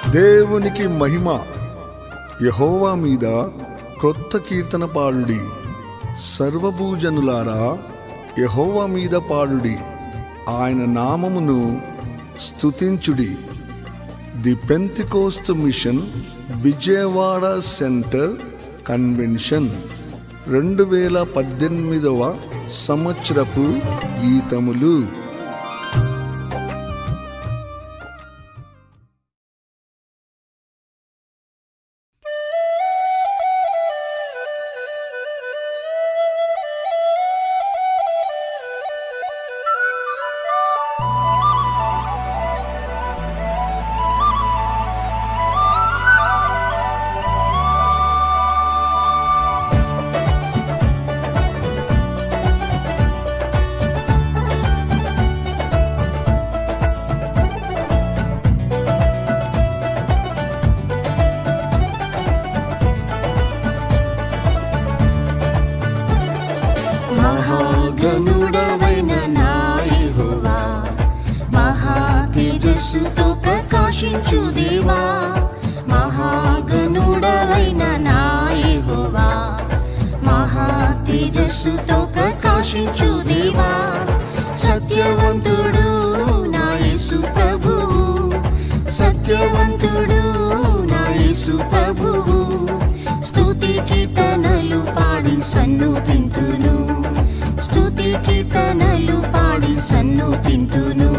దేవునికి మహిమ యహోవా మీద క్రొత్త కీర్తన పాడుడి సర్వభూజనులారా యహోవా మీద పాడుడి ఆయన నామమును స్తుతించుడి the Pentecost mission Vijayawada centre convention రెండు వేల పద్దెనిమిదవ సంవత్సరపు గీతములు మహాగణుడవైన నా యెహోవా మహా తేజస్సుతో ప్రకాశించు దేవా మహాగణుడవైన నా యెహోవా మహా తేజస్సుతో ప్రకాశించు దేవా సత్యవంతుడు నా యేసు ప్రభువు సత్యవంతుడు నా యేసు ప్రభువు స్తుతి కీర్తనలు పాడి సన్నుతింతును స్తుతి కీర్తనలు పాడి సన్నుతింతును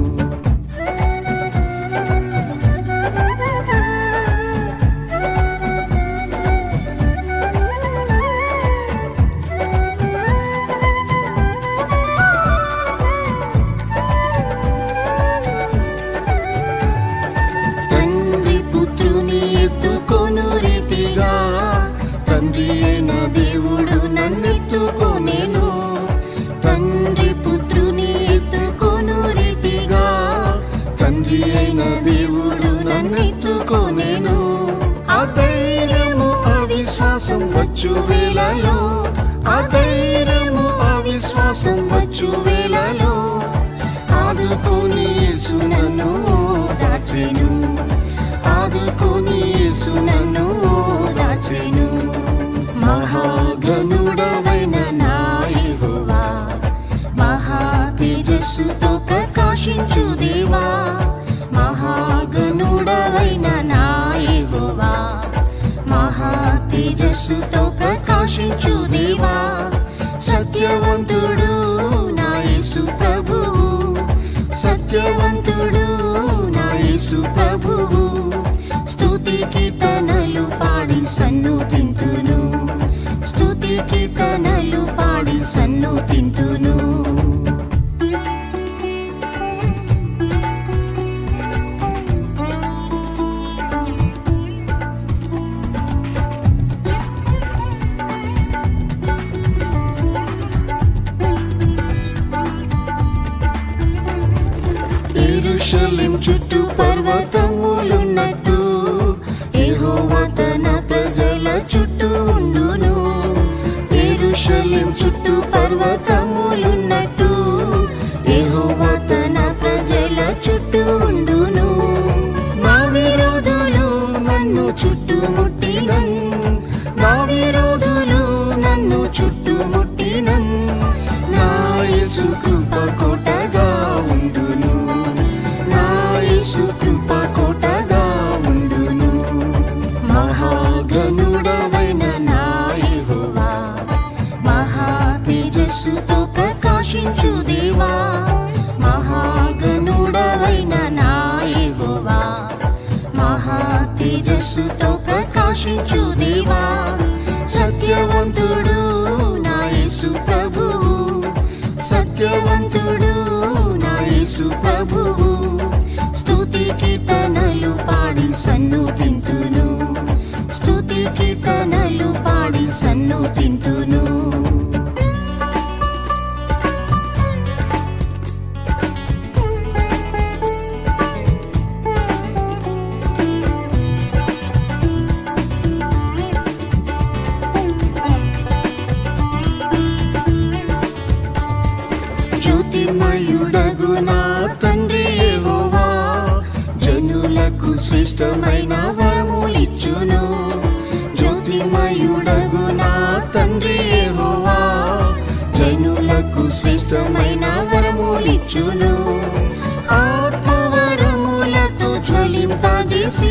తండ్రి పుత్రుని ఎత్తుకొను రీతిగా తండ్రి అయిన దేవుడు నన్నెత్తుకొనేను తండ్రి పుత్రుని ఎత్తుకొను రీతిగా తండ్రి అయిన దేవుడు నన్నెత్తుకొనేను అధైర్యము అవిశ్వాసం వచ్చు వేళలో అధైర్యము అవిశ్వాసం వచ్చు వేళలో ఆదుకొని యేసు నన్ను దాచెను ఆదుకొని యేసు నన్ను దాచెను మహాగణుడవైన నా యెహోవా మహా తేజస్సుతో ప్రకాశించు దేవా మహాగణుడవైన నా యెహోవా మహా తేజస్సుతో ప్రకాశించు దేవా సత్యవంతుడు నా యేసు ప్రభువు సత్యవంతుడు నా యేసు ప్రభువు స్తుతి కీర్తనలు పాడి సన్నుతింతును స్తుతి కీర్తనలు పాడి సన్నుతింతును ఎరుషలేం చుట్టూ పర్వతములున్నట్టు యెహోవా తన ప్రజల చుట్టూ ఉండును ఎరుషలేం చుట్టూ పర్వతములున్నట్టు యెహోవా తన ప్రజల చుట్టూ ఉండును నా విరోధులు నన్ను చుట్టుముట్టినన్ నా విరోధులు నన్ను చుట్టుముట్టినన్ నా యేసు కృప కోటగా ఉండును నా యేసు కృప కోటగా ఉండును మహాగణుడవైన నా యెహోవా మహా తేజస్సుతో ప్రకాశించు దేవా మహాగణుడవైన నా యెహోవా మహా తేజస్సుతో ప్రకాశించు దేవా సత్యవంతుడు నా యేసు ప్రభువు సత్యవంతుడు నా యేసు ప్రభువు స్తుతి కీర్తనలు పాడి సన్నుతింతును స్తుతి కీర్తనలు పాడి సన్నుతింతును జ్యోతిర్మయుడగు నా తండ్రి శ్రేష్టమైన వరములిచ్చును జ్యోతిమయుడగు నా తండ్రి యెహోవా జనులకు శ్రేష్టమైన వరములిచ్చును ఆత్మవరములతో జ్వలింపజేసి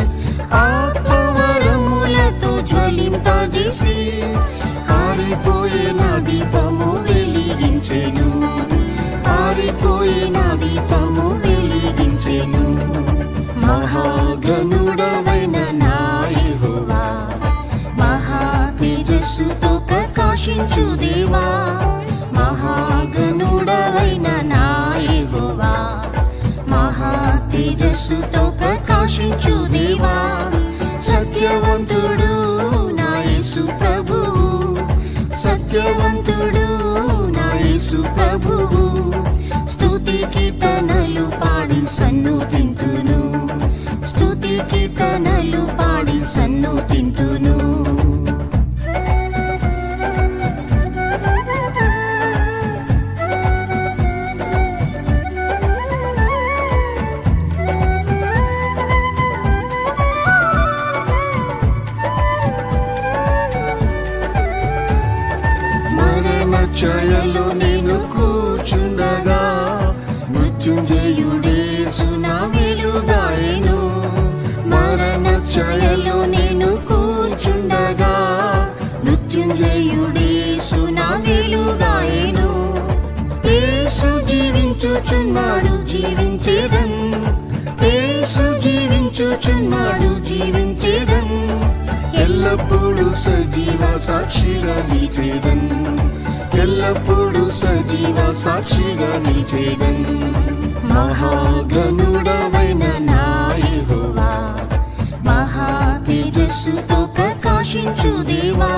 ఆత్మవరములతో జ్వలింపజేసి ఆరిపోయిన దీపము వెలిగించెను ఆరిపోయిన దీపము వెలిగించెను మహాగణుడవైన నా యెహోవా మహా తేజస్సుతో ప్రకాశించు దేవా మహాగణుడవైన నా యెహోవా మహా తేజస్సుతో ప్రకాశించు దేవా సత్యవంతుడు నా యేసు ప్రభువు సత్యవంతుడు నా యేసు ప్రభువు స్తుతి కీర్తనలు పాడి సన్ను తింటును స్తుతి కీర్తనలు పాడి సన్ను తింటును మరణ ఛాయలో నేను కూర్చుండగా మృత్యుంజయుడే సునా వెలుగాయను మరణ ఛాయలో నేను కూర్చుండగా మృత్యుంజయుడే సునా వెలుగాయను యేసు జీవించుచున్నాడు జీవించేదన్ యేసు జీవించుచున్నాడు జీవించేదన్ ఎల్లప్పుడూ సజీవ సాక్షిగా నిలిచేదన్ ఎల్లప్పుడూ సజీవ సాక్షిగా నిలిచేదన్ మహాగణుడవైన నా యెహోవా మహా తేజస్సుతో ప్రకాశించు దేవా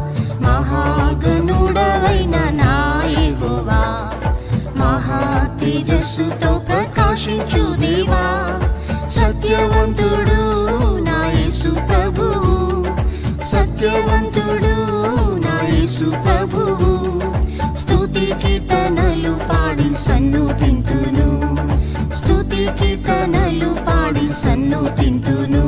మహాగణుడవైన నా యెహోవా మహా తేజస్సుతో ప్రకాశించు దేవా సత్యవంతుడు నా యేసు ప్రభువు సత్యవంతుడు నా యేసు ప్రభువు స్తుతి కీర్తనలు పాడి సన్ను తింటును స్తుతి కీర్తనలు పాడి సన్ను తింటును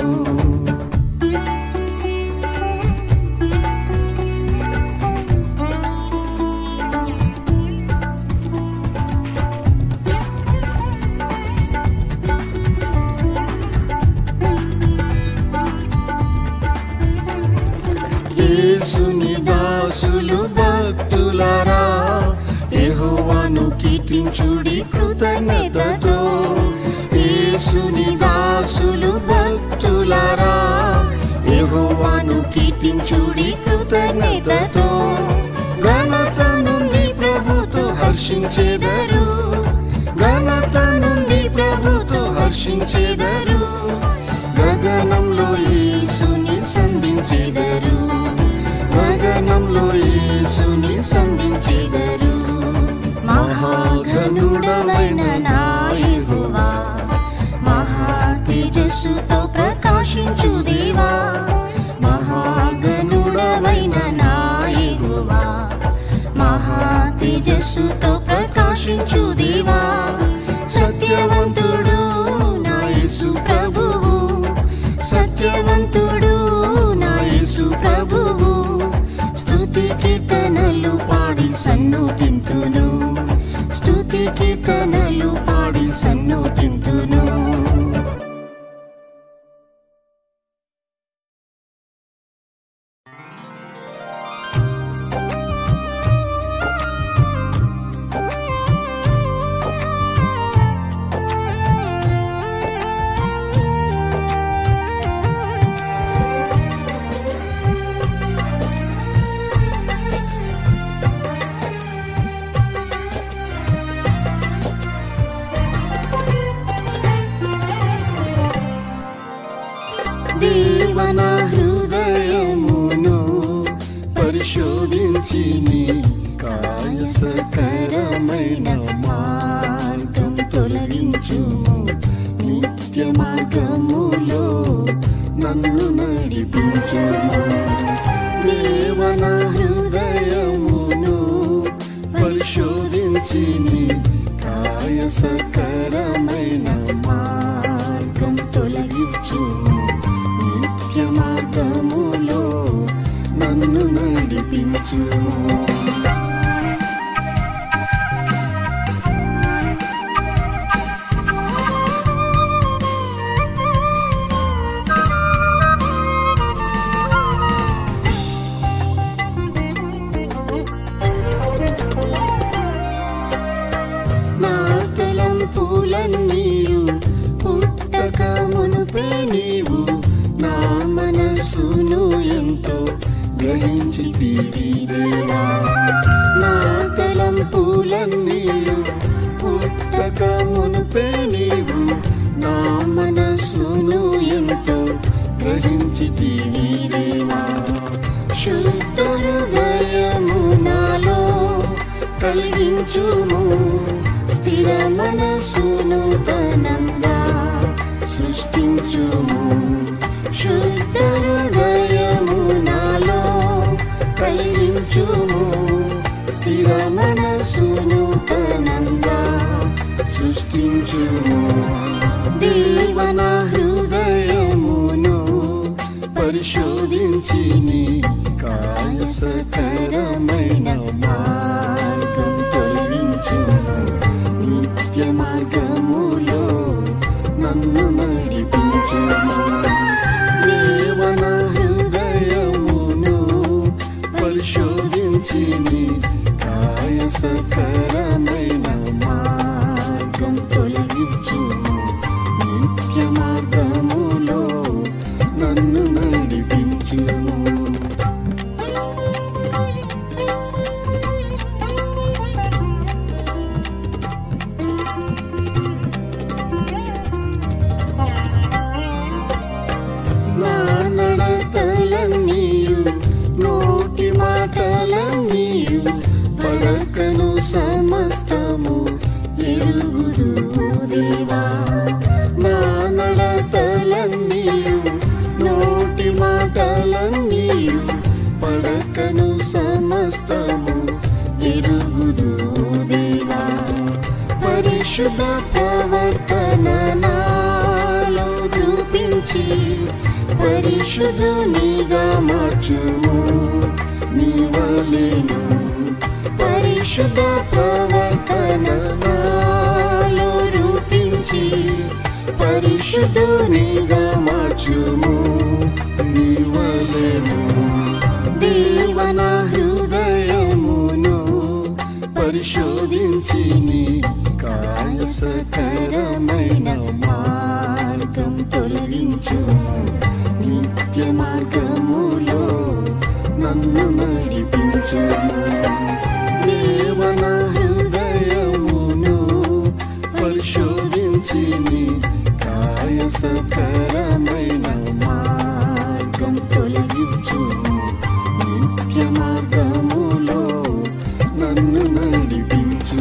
యేసుని దాసులు భక్తులారా యెహోవాను కీర్తించుడి కృతజ్ఞతతో యేసుని దాసులు భక్తులారా యెహోవాను కీర్తించుడి కృతజ్ఞతతో ఘనత నుండి ప్రభుతో హర్షించేదరు ఘనత నుండి ప్రభుతో హర్షించేదరు గగనంలో యేసుని సంధించెదరు గగనంలో యేసుని సంధించెదరు మహాగణుడమైన నా యెహోవా మహా తేజస్సుతో ప్రకాశించు దేవా మహాగణుడమైన నా యెహోవా మహా తేజస్సుతో ప్రకాశించు దేవా సత్యవంతుడు నా యేసు ప్రభువు సత్యవంతుడు నా యేసు ప్రభువు స్తుతి కీర్తనలు పాడి సన్ను తింటును స్తుతి కీర్తనలు పాడి సన్ను తింటును దేవన హృదయమును పరిశోధించి నీ కాయసకరమైన మార్గం తొలగించుము నిత్య మార్గములో నన్ను నడిపించుము దేవన హృదయమును పరిశోధించి నీ కాయసకరమైన మార్గం తొలగించుము తొలగించుము దేవన హృదయమును పరిశోధించి నీ కాయసకరమైన మార్గం తొలగించుము నిత్య మార్గములో నన్ను నడిపించుము దేవన హృదయమును పరిశోధించి నీ కాయసకరమైన మార్గం తొలగించుము నిత్య మార్గములో నన్ను నడిపించుము నా నడతలన్నీయు నోటి మాటలన్నీయు పలకను సమస్తము ఎరుగుదు దేవా నా నడతలన్నీయు నోటి మాటలన్నీయు పలకను సమస్తము ఎరుగుదు దేవా పరిశుద్ధ ప్రవర్తన నాలో చూపించి పరిశుద్ధునిగా మార్చుము నీ వలెను పరిశుద్ధ ప్రవర్తన నాలో రూపించి పరిశుద్ధునిగా మార్చుము నీ వలెను దేవన హృదయమును పరిశోధించి నీ కాయసకరమైన మార్గం తొలగించు నిత్య మార్గములో నన్ను నడిపించు దేవన హృదయమును పరిశోధించి నీ కాయసకరమైన మార్గం తొలగించు నిత్య మార్గములో నన్ను నడిపించు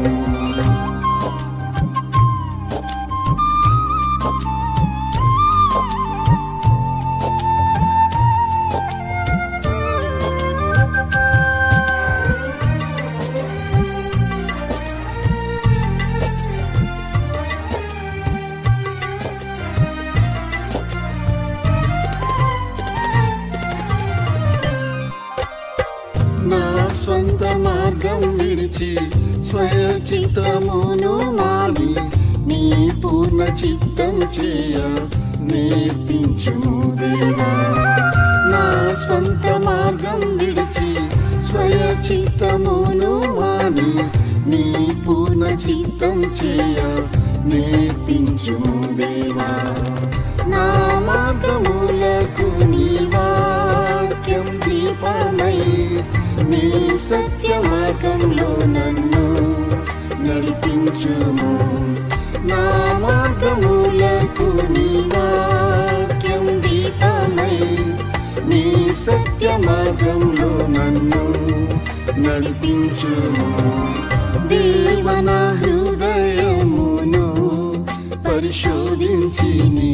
నా స్వంత మార్గం విడిచి స్వయ చిత్తమును మాని నీ పూర్ణ చిత్తం చేయ నేర్పించుము దేవా నా స్వంత మార్గం విడిచి స్వయ చిత్తమును మాని నీ పూర్ణ చిత్తం చేయ నేర్పించుము దేవా నా మార్గములకు నీ వాక్యం దీపమై నీ సత్య మార్గంలో నన్ను నడిపించుము నా మార్గములకు నీ వాక్యం దీపమై నీ సత్య మార్గంలో నన్ను నడిపించుము దేవన హృదయమును పరిశోధించి నీ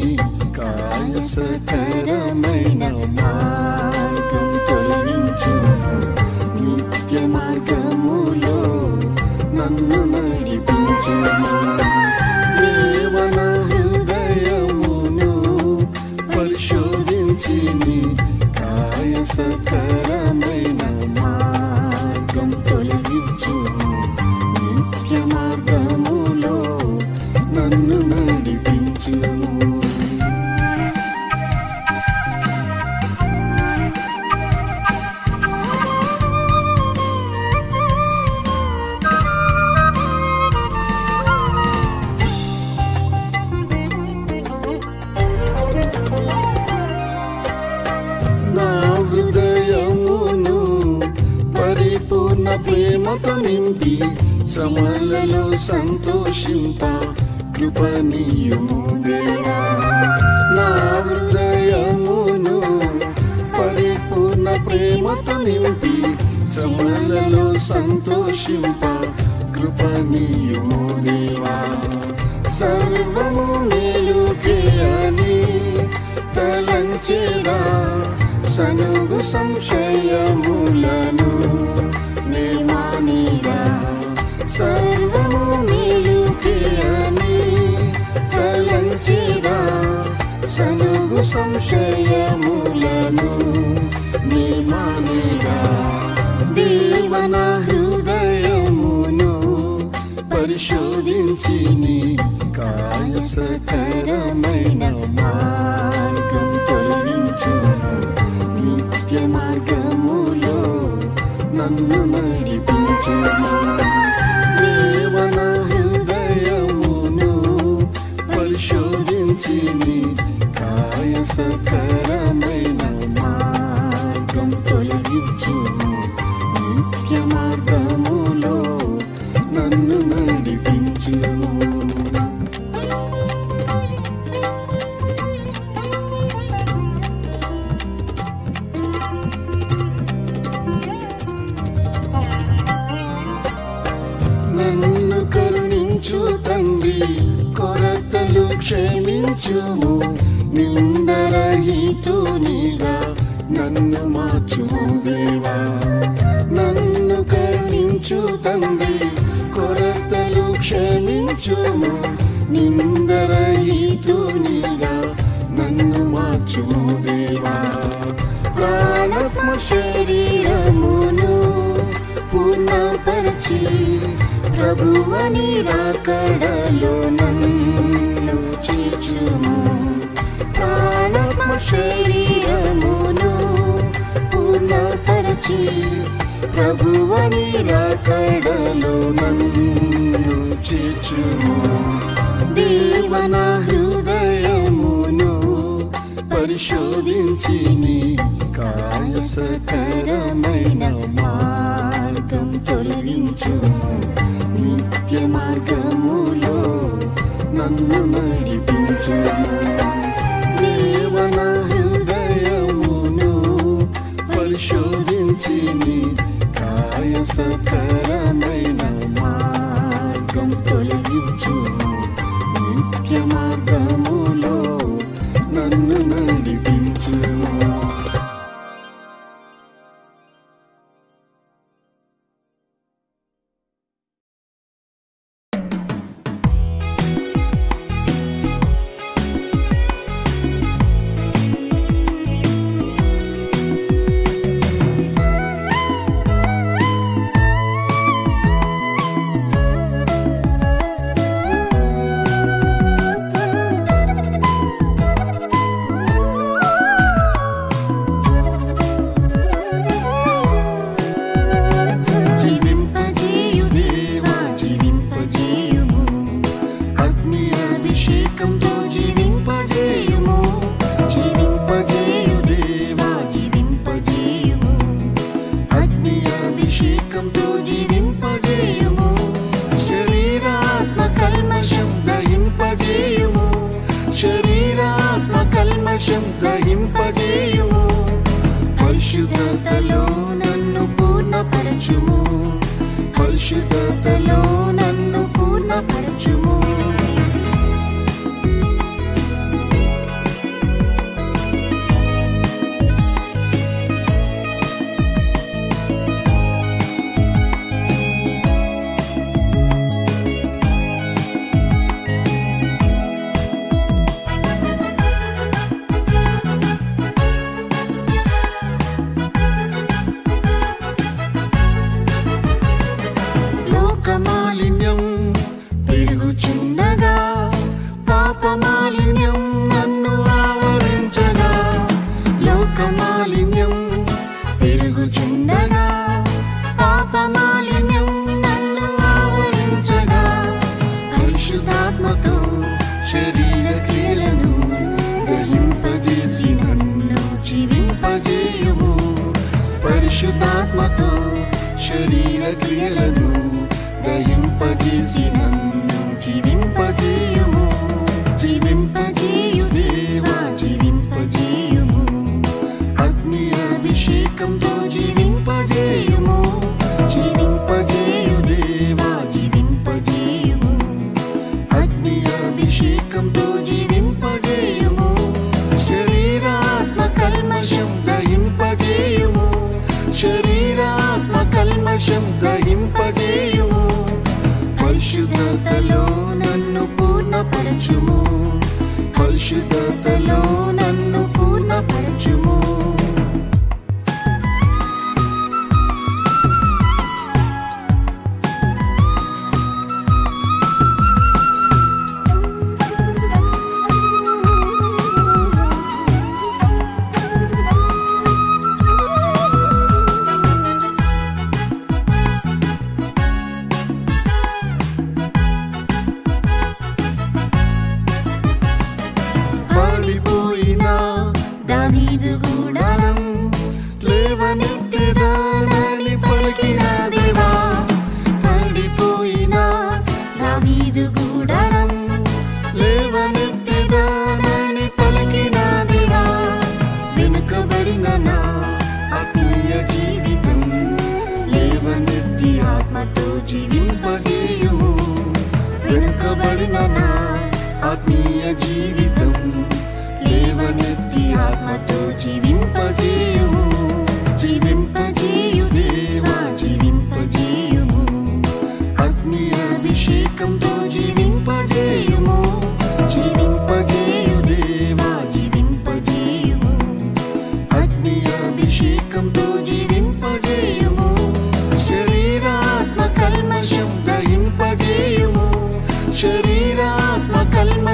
కాయసకరమైన మార్గం తొలగించు నిత్య మార్గములో నన్ను నడిపించు దేవన హృదయమును పరిశోధించి నీ కాయసకరమైన మార్గం తొలగించు నిత్య మార్గములో నన్ను నడిపించు నా హృదయమును పరిపూర్ణ ప్రేమతో నింపి సమలలో సంతోషింప కృపనీయుము దేవా నా హృదయమును పరిపూర్ణ ప్రేమతో నింపి సమలలో సంతోషింప కృపనీయుము దేవా సర్వము మేలుకే అని తలంచేదా సనుగు సంశయములను నేమానిగా సర్వము మేలుకే అని పరిశోధించి నీ కాయసకరమైన మార్గం తొలగించు నిత్య మార్గములో నన్ను నడిపించు నన్ను కరుణించు తండ్రి కొరతలు క్షమించుము నిందరహితునిగా నన్ను మార్చుము దేవా నన్ను కరుణించు తండ్రి కొరతలు క్షమించుము నిందరహితునిగా నన్ను మార్చుము దేవా ప్రాణత్మ శరీరమును పూర్ణపరిచి ప్రభువని రాకడలో నన్ను చేర్చుము ప్రాణత్మ శరీరమును పూర్ణపరిచి ప్రభువని రాకడలో నన్ను చేర్చుము దేవన హృదయమును పరిశోధించి నీ కాయసకరమైన మార్గం తొలగించు నిత్య మార్గములో నన్ను నడిపించు దేవన హృదయమును పరిశోధించి నీ కాయసకరమైన మార్గం తొలగించు నిత్య మార్గములో నన్ను నడిపించు జీవింపజేయు దేవా జీవింపజేయుము అగ్ని అభిషేకంతో జీవింపజేయుము జీవింపజేయు దేవా జీవింపజేయుము అగ్ని అభిషేకంతో జీవింపజేయుము శరీరాత్మ కల్మషం దహింపజేయుము శరీరాత్మ కల్మషం దహింపజేయుము పరిశుద్ధతలో నన్ను పూర్ణపరచుము పరిశుద్ధతలో నన్ను పూర్ణపరచుము లోకమాలిన్యం పెరుగుచుండగా పాపమాలిన్యం నన్ను ఆవరించగా లోకమాలిన్యం పెరుగుచుండగా పాపమాలిన్యం నన్ను ఆవరించగా పరిశుద్ధాత్మతో శరీర క్రియలను దహింపజేసి నన్ను జీవింపజేయుము పరిశుద్ధాత్మతో శరీర క్రియలను దహింపజేసి నన్ను జీవింపజేయుము జీవింపజేయు దేవా జీవింపజేయుము అగ్ని అభిషేకంతో జీవింపజేయుము జీవింపజేయు దేవా జీవింపజేయుము అగ్ని అభిషేకంతో జీవింపజేయుము శరీరాత్మ కల్మషం దహింపజేయుము శరీరాత్మ కల్మషం దహింపజేయుము పరిశుద్ధతలో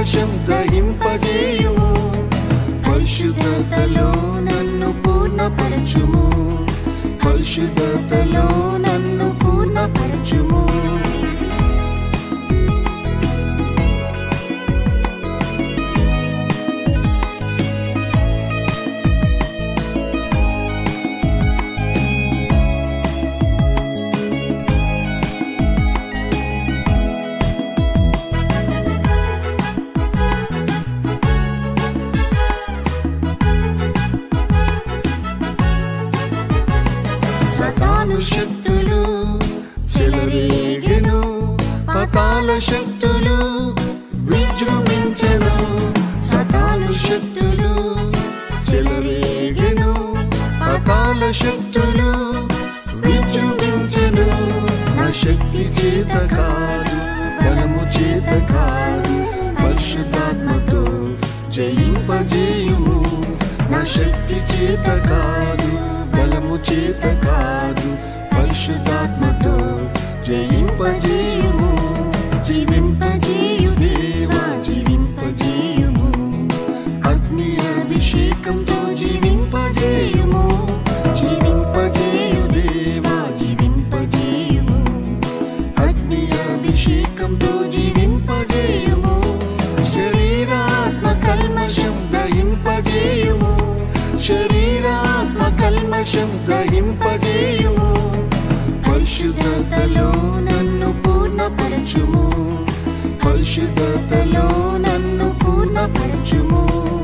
కల్మషం దహింపజేయుము పరిశుద్ధతలో నన్ను పూర్ణపరచుము పరిశుద్ధతలో నన్ను పూర్ణపరచుము సతాను శక్తులు చెలరేగెను పతాల శక్తులు విజృంభించెను సతాను శక్తులు చెలరేగెను పతాల శక్తులు విజృంభించెను నా శక్తి చేత కాదు బలము చేత కాదు పరిశుద్ధాత్మతో జయింపజేయుము నా శక్తి చేత కాదు బలము చేత కాదు పరిశుద్ధాత్మతో జయింపజేయుము జీవింపజేయు దేవా జీవింపజేయుము అగ్ని అభిషేకంతో జీవింపజేయుము జీవింపజేయు దేవా జీవింపజేయుము అగ్ని అభిషేకంతో జీవింపజేయుము శరీరాత్మ కల్మషం దహింపజేయుము శరీరాత్మ కల్మషం దహింపజేయుము పరిశుద్ధతలో నన్ను పూర్ణపరచుము పరిశుద్ధతలో నన్ను పూర్ణపరచుము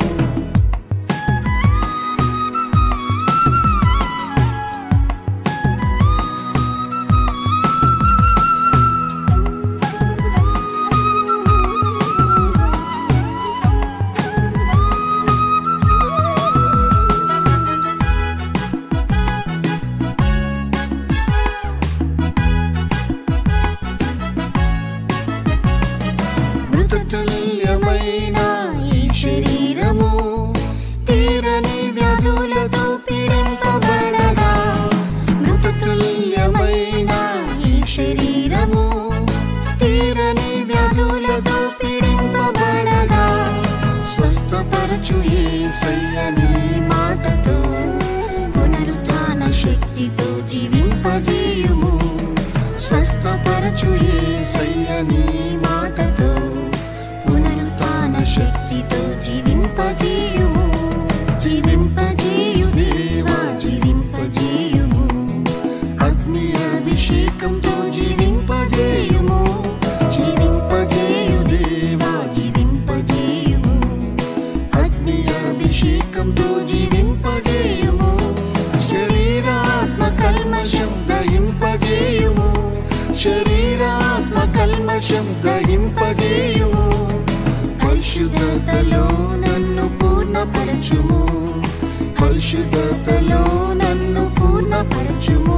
మృతతుల్యమైన ఈ శరీరము తీరని వ్యాధులతో పీడింపబడగా మృతతుల్యమైన ఈ శరీరము తీరని వ్యాధులతో పీడింపబడగా స్వస్థపరచు యేసయ్యని మాటతో పునరుత్థాన శక్తితో జీవింపజేయుము స్వస్థపరచు యేసయ్యని మాటతో పునరుత్థాన శక్తితో జీవింపజేయుము జీవింపజేయు దేవా జీవింపజేయుము అగ్ని అభిషేకంతో జీవింపజేయుము జీవింపజేయు దేవా జీవింపజేయుము అగ్ని అభిషేకంతో జీవింపజేయుము శరీరాత్మ కల్మషం దహింపజేయుము శరీరాత్మ కల్మషం దహింపజేయుము పరిశుద్ధతలో నన్ను పూర్ణపరచుము పరిశుద్ధతలో నన్ను పూర్ణపరచుము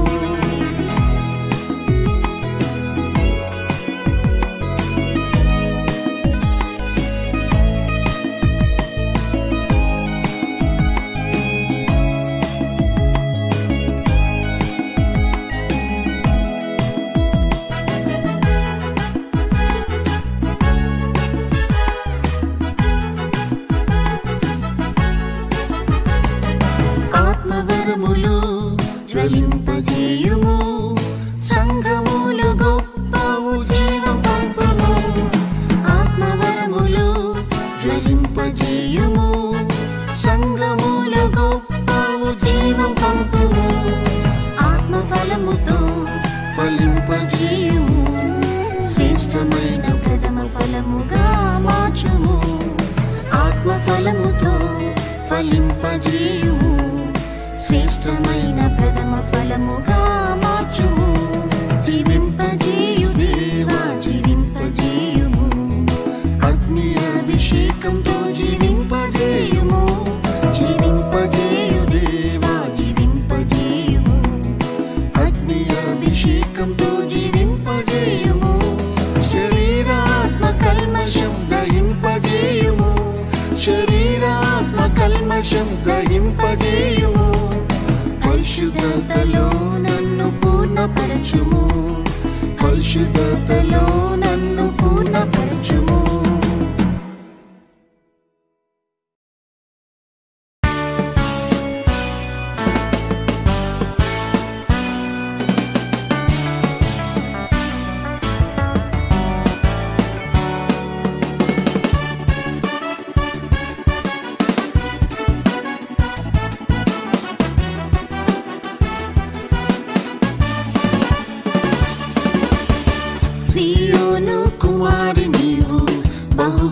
ఆత్మవరములు జ్వలింపజేయుము సంఘములు గొప్పవు జీవం పంపుము ఆత్మవరములు జ్వలింపజేయుము సంఘములు గొప్పవు జీవం పంపుము ఆత్మఫలముతో ఫలింపజేయుము శ్రేష్టమైన ప్రథమ ఫలముగా మార్చుము ఆత్మఫలముతో ఫలింపజేయుము శ్రేష్టమైన ప్రథమ ఫలముగా మార్చుము జీవింపజేయు దేవా జీవింపజేయుము అగ్ని అభిషేకంతో జీవింపజేయుము జీవింపజేయు దేవా జీవింపజేయుము అగ్ని అభిషేకంతో జీవింపజేయుము శరీరాత్మ కల్మషం దహింపజేయుము శరీరాత్మ కల్మషం దహింపజేయుము పరిశుద్ధతలో నన్ను పూర్ణపరచుము పరిశుద్ధతలో నన్ను పూర్ణపరచుము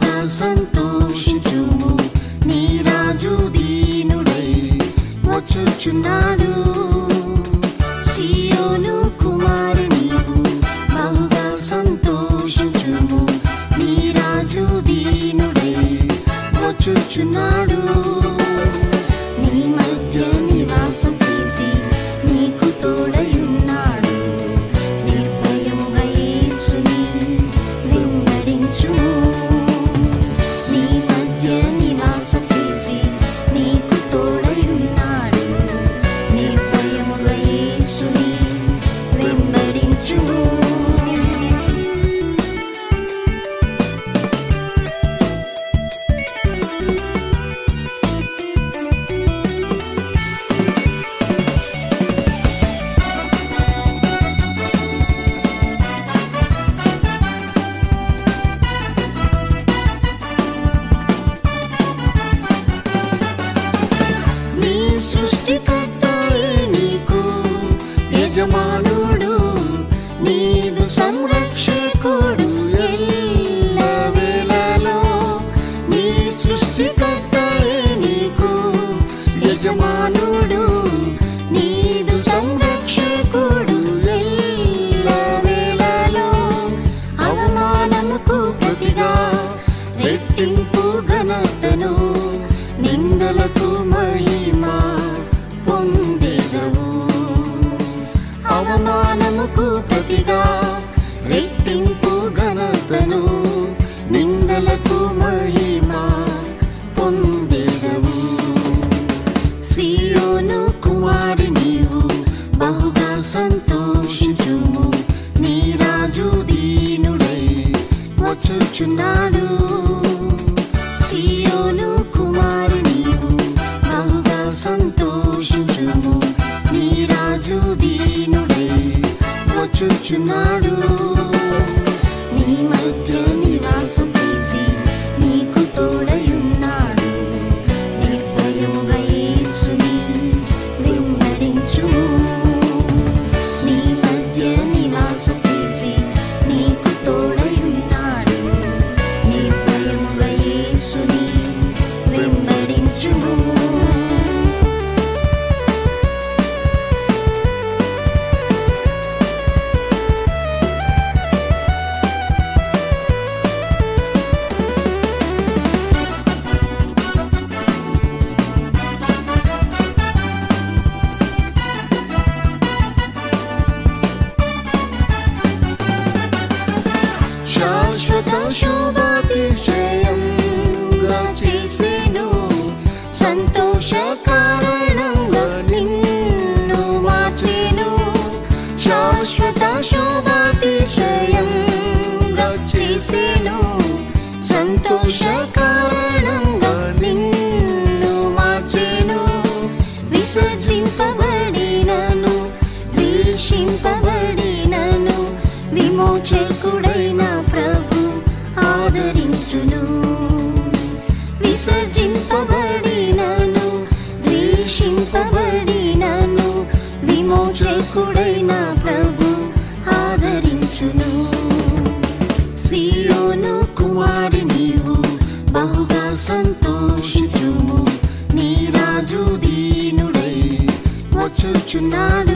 బహుగా సంతోషించుము నీ రాజు దీనుడై వచ్చుచున్నాడు సియోను కుమారి నీవు బహుగా సంతోషించుము నీ రాజు దీనుడై వచ్చుచున్నాడు నీ మధ్య నివాసం చేసి నీకు తోడయున్నాడు నిర్భయముగా యేసుని వెంబడించుము నీ మధ్య నివాసం చేసి నీకు తోడయున్నాడు నిర్భయముగా యేసుని వెంబడించుము నీ సృష్టికర్తయే నీకు యజమానుడు నీదు సంరక్షకుడు ఎల్లవేళలో నీ సృష్టికర్తయే నీకు యజమానుడు నీదు సంరక్షకుడు ఎల్లవేళలో అవమానముకు ప్రతిగా రెట్టింపు ఘనతను నిందలకు మహిమ పొందేదవు అవమానముకు ప్రతిగా రెట్టింపు ఘనతను నిందలకు మహిమ పొందేదవు సియోను కుమారి నీవు బహుగా సంతోషించుము నీ రాజు దీనుడై వచ్చుచున్నాడు సియోను కుమారి నీవు బహుగా సంతోషించుము నీ రాజు దీనుడై వచ్చుచున్నాడు నీ మధ్య నివాసం చేసి నీకు తోడయున్నాడు నిర్భయముగా యేసుని వెంబడించుము నీ మధ్య నివాసం చేసి నీకు తోడయున్నాడు నిర్భయముగా యేసుని వెంబడించుము శాశ్వత శోభాతిశయంగా చేసేను సంతోష కారణంగా నిన్ను మార్చేను శాశ్వత శోభాతిశయంగా చేసేను సంతోష కారణంగా నిన్ను మార్చేను విసర్జింపబడినను ద్వేషింపబడినను విమోచకుడైన ప్రభు ఆదరించును విసర్జింపబడినను ద్వేషింపబడినను విమోచకుడైన ప్రభు ఆదరించును సియోను కుమారి నీవు బహుగా సంతోషించుము నీ రాజు దీనుడై వచ్చుచున్నాడు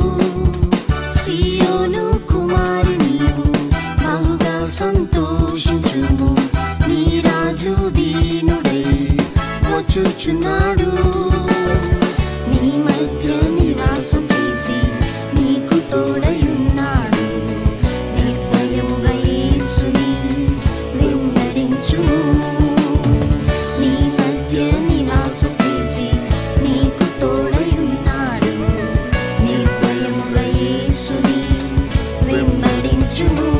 సియోను కుమారి నీవు బహుగా సంతోషించుము నీ రాజు దీనుడై వచ్చుచున్నాడు నీ మధ్య నివాసం చేసి నీకు తోడయున్నాడు నిర్భయముగా యేసుని వెంబడించుము నీ మధ్య నివాసం చేసి నీకు తోడయున్నాడు నిర్భయముగా యేసుని వెంబడించుము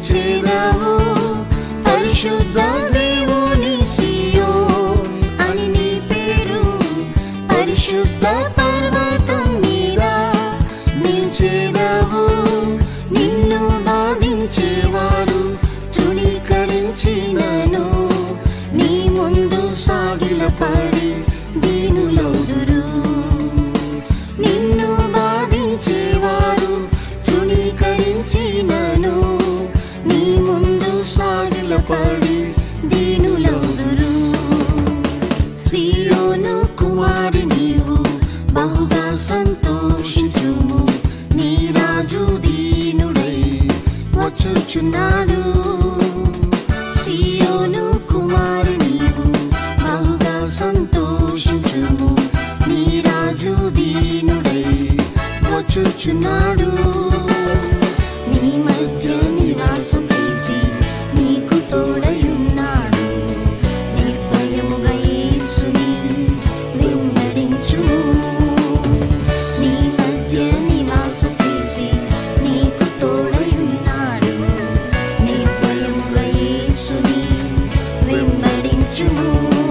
నిలిచేదావు పరిశుద్ధ దేవుని సియో అని నీ పేరు పరిశుద్ధ పర్వతం మీద నిలిచేదావు నిన్ను బాధించేవారు తృణీకరించినను నీ ముందు సాగిలపడి దీనులౌదురు నిన్ను బాధించేవారు తృణీకరించినను నీ ముందు సాగిలపడి దీనులౌదురు సియోను కుమారి నీవు బహుగా సంతోషించుము నీ రాజు దీనుడై వచ్చుచున్నాడు సియోను కుమారి నీవు బహుగా సంతోషించుము నీ రాజు దీనుడై వచ్చుచున్నాడు నీ మధ్య నివాసం చేసి నీకు తోడయున్నాడు నిర్భయముగా యేసుని వెంబడించుము నీ మధ్య నివాసం చేసి నీకు తోడయున్నాడు నిర్భయముగా యేసుని వెంబడించుము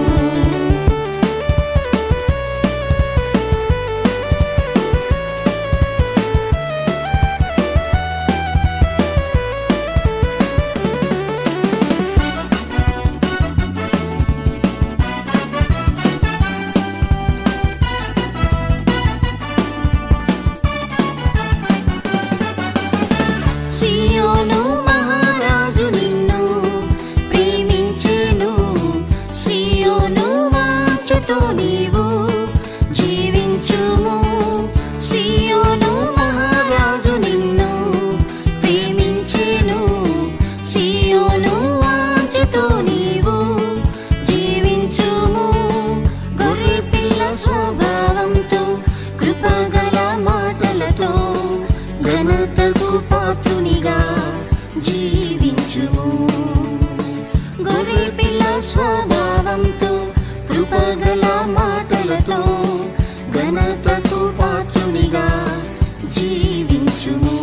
సియోను మహారాజు నిన్ను ప్రేమించెను సియోను వాంఛతో నీవు జీవించుము సియోను మహారాజు నిన్ను ప్రేమించెను సియోను వాంఛతో నీవు జీవించుము గొర్రె పిల్ల స్వభావంతో కృపగల మాటలతో ఘనతకు పాత్రునిగా జీవించుము గొర్రె పిల్ల స్వభావంతో కృపగల మాటలతో ఘనతకు పాత్రునిగా జీవించుము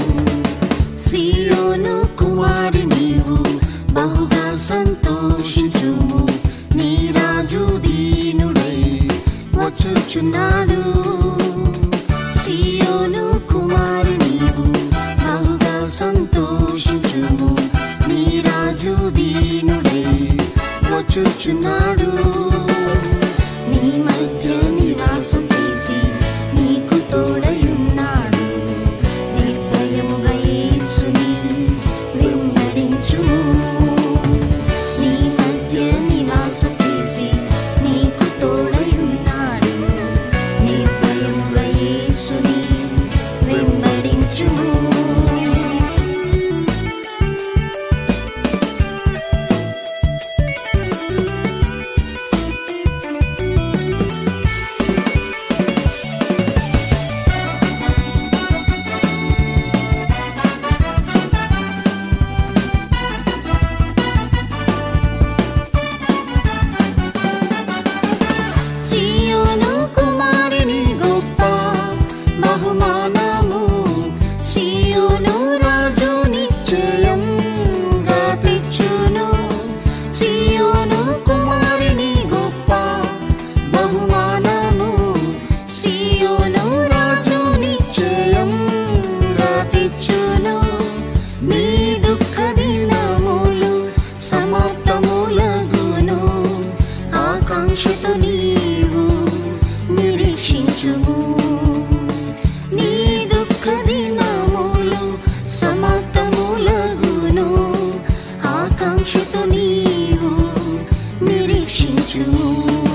సియోను కుమారి నీవు బహుగా సంతోషించుము నీ రాజు దీనుడై వచ్చుచున్నాడు సియోను కుమారి నీవు బహుగా సంతోషించుము నీ రాజు దీనుడై వచ్చుచున్నాడు నీ మధ్య నివాసం చేసి నీకు తోడయున్నాడు నిర్భయముగా యేసుని వెంబడించుము నీ మధ్య నివాసం చేసి నీకు తోడయున్నాడు నిర్భయముగా యేసుని వెంబడించుము సియోను కుమారుని గొప్ప బహుమానము సియోను రాజు నిశ్చయంగా తెచ్చును సియోను కుమారుని గొప్ప బహుమానము సియోను రాజు నిశ్చయంగా తెచ్చును నీ దుఃఖ దినములు సమాప్తములగును ఆకాంక్షతో నీవు నిరీక్షించుము నీ దుఃఖ దినములు సమాప్తములగును ఆకాంక్షతో నీవు నిరీక్షించుము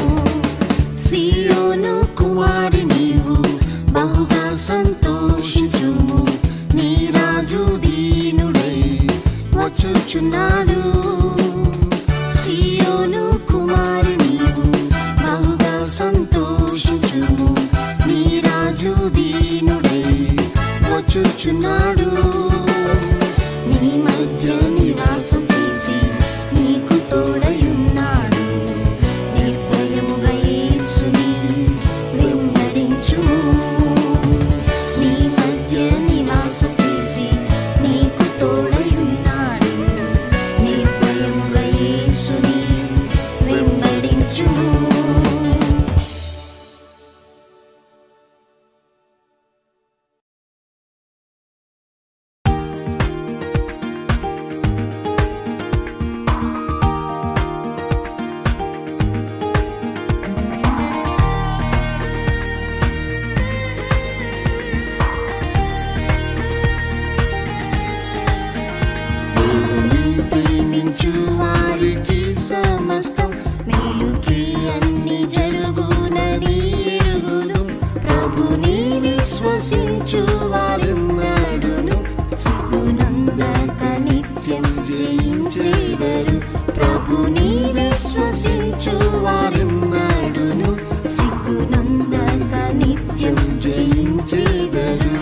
సియోను కుమారి నీవు బహుగా సంతోషించుము నీ రాజు దీనుడై వచ్చుచున్నాడు సియోను కుమారి నీవు బహుగా సంతోషించుము నీ రాజు దీనుడై వచ్చుచున్నాడు నీ మధ్య నివాసం చేసి నీకు తోడయున్నాడు నిర్భయముగా యేసుని వెంబడించుము నీ మధ్య నివాసం చేసి నీకు తోడయున్నాడు ప్రేమించు వారికి సమస్తం మేలుకి అన్ని జరుగునని ఎరుగుదు ప్రభుని విశ్వసించు వారెన్నడును సిగ్గునందక నిత్యం జయించేదరు ప్రభుని విశ్వసించు వారెన్నడును సిగ్గునందక నిత్యం జయించేదరు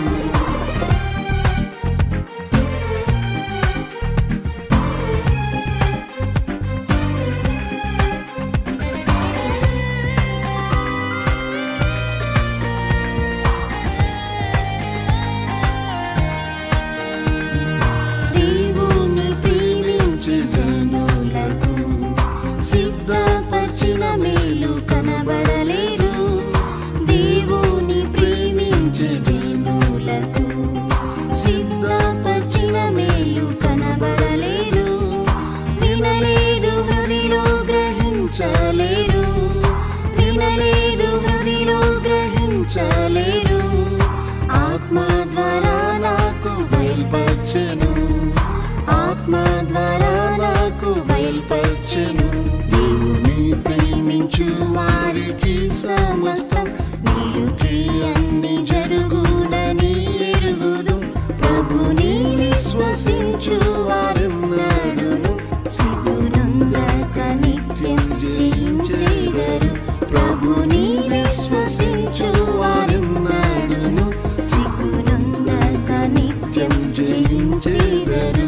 దేవుని ప్రేమించే జనులకు సిద్ధపరిచిన మేలు కనబడలేదు దేవుని ప్రేమించే జనులకు సిద్ధపరిచిన మేలు కనబడలేదు వినలేదు హృదిలో గ్రహించలేరు వినలేదు హృదిలో గ్రహించలేరు ఆత్మ ద్వారా నాకు బయల్పరచెను ఆత్మ ద్వారా నాకు బయల్పరచెను దేవుని ప్రేమించు వారికి సమస్తం నీలుకి అన్ని జరుగునని ఎరుగుదు ప్రభుని విశ్వసించు వారెన్నడును సిగునందక నిత్యం జయించేదరు ప్రభుని విశ్వసించు వారెన్నడును సిగునందక నిత్యం జయించేదరు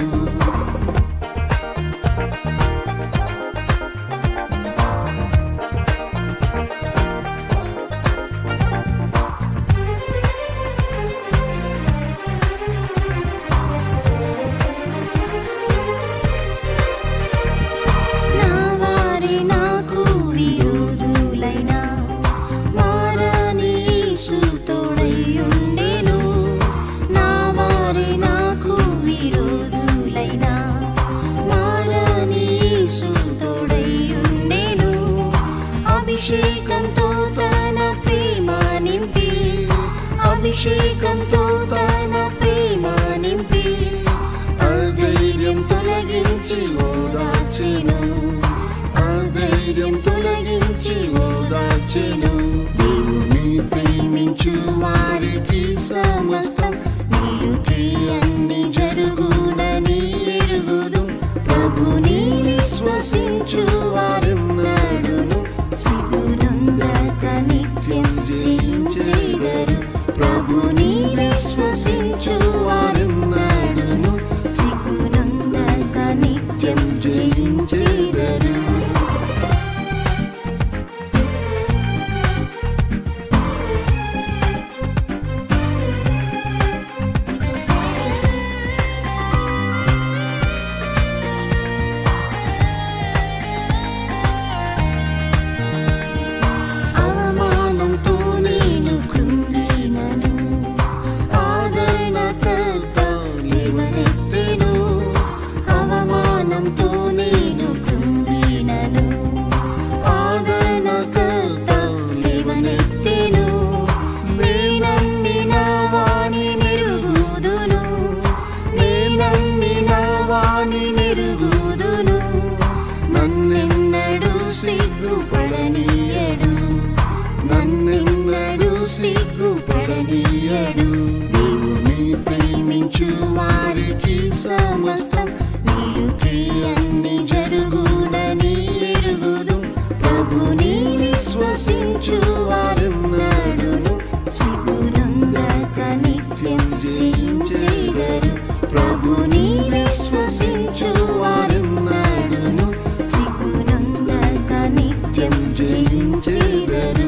నా వారి నాకు విరోధులైన వారని యేసు తోడయ్యుండెను నా వారి నాకు విరోధులైన వారని యేసు తోడయ్యుండెను అభిషేకంతో తన ప్రేమ నింపి అభిషేకంతో తన ప్రేమ నింపి అధైర్యం తొలగించి ఓదార్చెను అధైర్యం తొలగించి ఓదార్చెను దేవుని ప్రేమించు వారికి సమస్తం నీలుకి అన్ని జరుగునని ఎరుగుదు ప్రభుని విశ్వసించు వారెన్నడును సిగునందక నిత్యం జయించేదరు ప్రభుని విశ్వసించు వారెన్నడును సిగునందక నిత్యం జయించేదరు అవమానంతో నేను కృంగినను ఆదరణకర్త లేవనెత్తెను అవమానంతో నేను కృంగినను ఆదరణకర్త లేవనెత్తెను నేనమ్మిన వాణి మెరుగుదును నేనమ్మిన వాణి మెరుగుదును నన్నెన్నడు సిగ్గుపడనీయడు నన్నెన్నడు సిగ్గుపడనీయడు దేవుని ప్రేమించు వారికి సమస్తం నీలుకి అన్ని జరుగునని ఎరుగుదు ప్రభుని విశ్వసించు వారెన్నడును సిగునందక నిత్యం జయించేదరు ప్రభుని విశ్వసించు వారెన్నడును సిగునందక నిత్యం జయించేదరు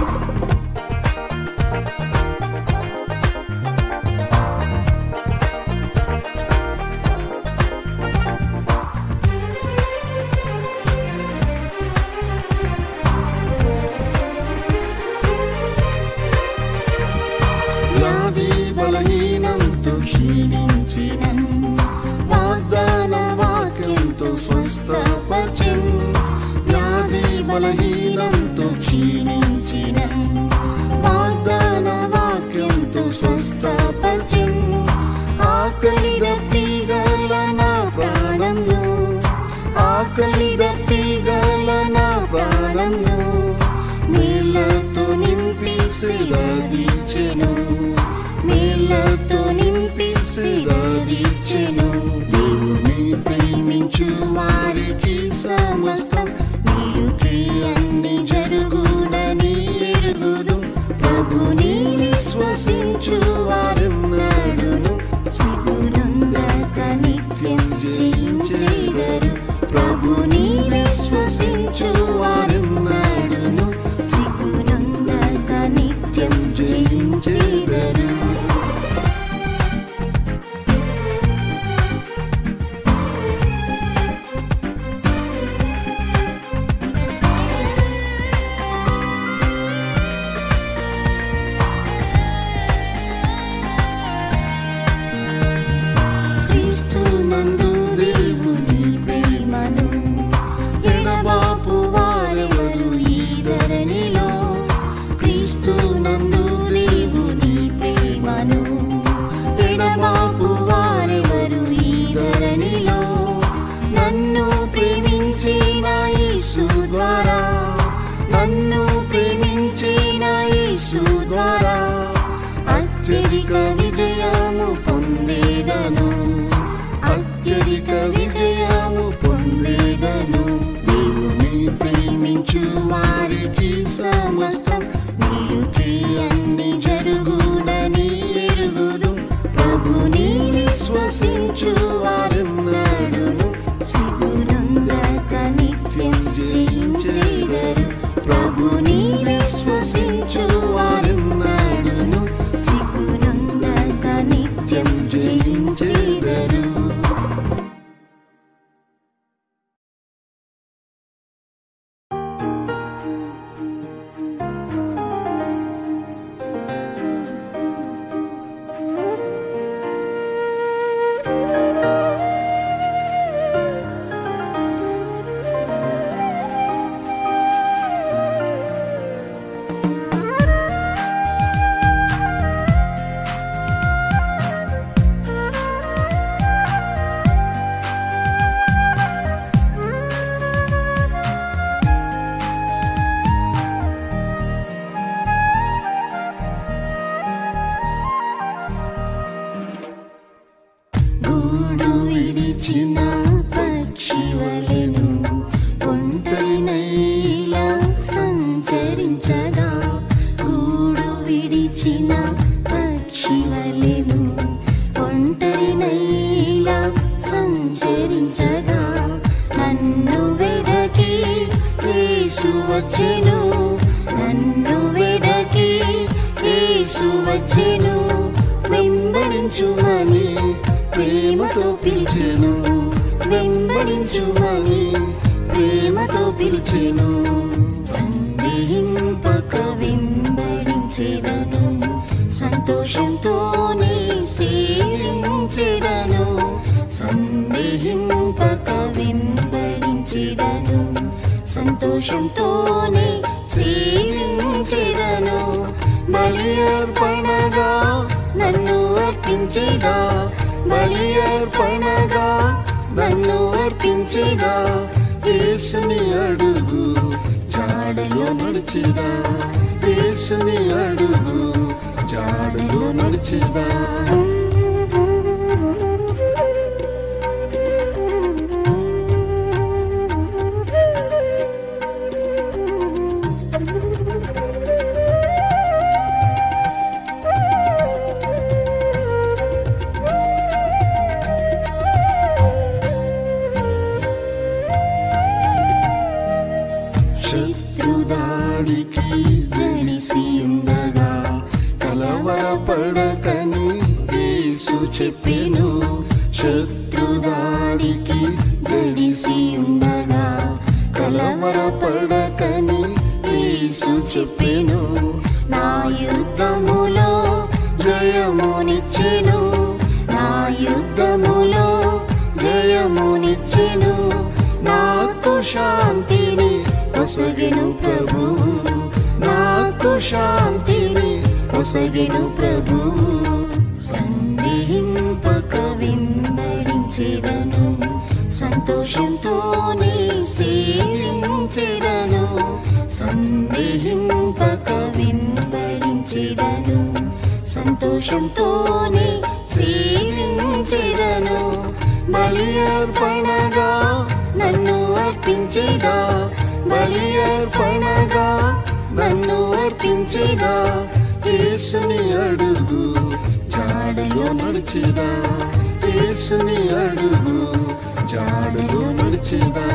వ్యాధి బలహీనంతో క్షీణించినన్ వాగ్దాన వాక్యంతో స్వస్థపరిచెన్ వ్యాధి బలహీనంతో క్షీణించినన్ వాగ్దాన వాక్యంతో స్వస్థపరిచెన్ ఆకలి దప్పిగల నా ప్రాణంను ప్రేమించు వారికి సమస్తం నీడుకే అన్ని జరుగునని ఎరుగుదు ప్రభుని విశ్వసించు వారెన్నడును సిగునందక నిత్యం జయించేదరు ప్రభుని విశ్వసించు వారెన్నడును సిగునందక నిత్యం జయించేదరు క్రీస్తునందు దేవుని ప్రేమను ఎడబాపు వారెవరు ఈ ధరణిలో క్రీస్తునందు దేవుని ప్రేమను ఎడబాపు వారెవరు ఈ ధరణిలో నన్ను ప్రేమించిన యేసు ద్వారా నన్ను ప్రేమించిన యేసు ద్వారా అత్యధిక విజయము పొందేదను అత్యధిక విజయము పొందేదను దేవుని ప్రేమించు వారికి సమస్తం నీడుకి అన్ని జరుగునని ఎరుగుదు ప్రభుని విశ్వసించు వారెన్నడును సిగునందక నిత్యం జయించేదరు ప్రభుని విశ్వసించు వారెన్నడును సిగునందక నిత్యం జయించేదరు గూడు విడిచిన పక్షివలెను ఒంటరినైలా సంచరించగా గూడు విడిచిన పక్షివలెను ఒంటరినైలా సంచరించగా నన్ను వెదకి యేసు వచ్చెను నన్ను వెదకి యేసు వచ్చెను వెంబడించుమని ప్రేమతో పిలిచెను వెంబడించుమని ప్రేమతో పిలిచెను సందేహింపక వెంబడించెదను సంతోషంతోనే సేవించెదను సందేహింపక వెంబడించెదను సంతోషంతోనే సేవించెదను బలి అర్పణగా నన్ను అర్పించేదా బలి అర్పణగా నన్ను అర్పించేదా యేసుని అడుగు జాడలో నడిచిదా యేసుని అడుగు జాడలో నడిచిదా శత్రుదాడికి జడిసి ఉండగా కలవరపడకని యేసు చెప్పెను శత్రుదాడికి జడిసి ఉండగా కలవరపడకని యేసు చెప్పెను నా యుద్ధములో జయమునిచ్చెను నా యుద్ధములో జయమునిచ్చెను నాకు శాంతిని ఒసగెను ప్రభు నాకు శాంతిని ఒసగెను ప్రభు సందేహింపక వెంబడించెదను సంతోషంతోనే సేవించెదను సందేహింపక వెంబడించెదను సంతోషంతోనే సేవించెదను బలి అర్పణగా నన్ను అర్పించేదా బలి అర్పణగా నన్ను అర్పించేదా యేసుని అడుగు జాడలో నడిచేదా యేసుని అడుగు జాడలో నడిచేదా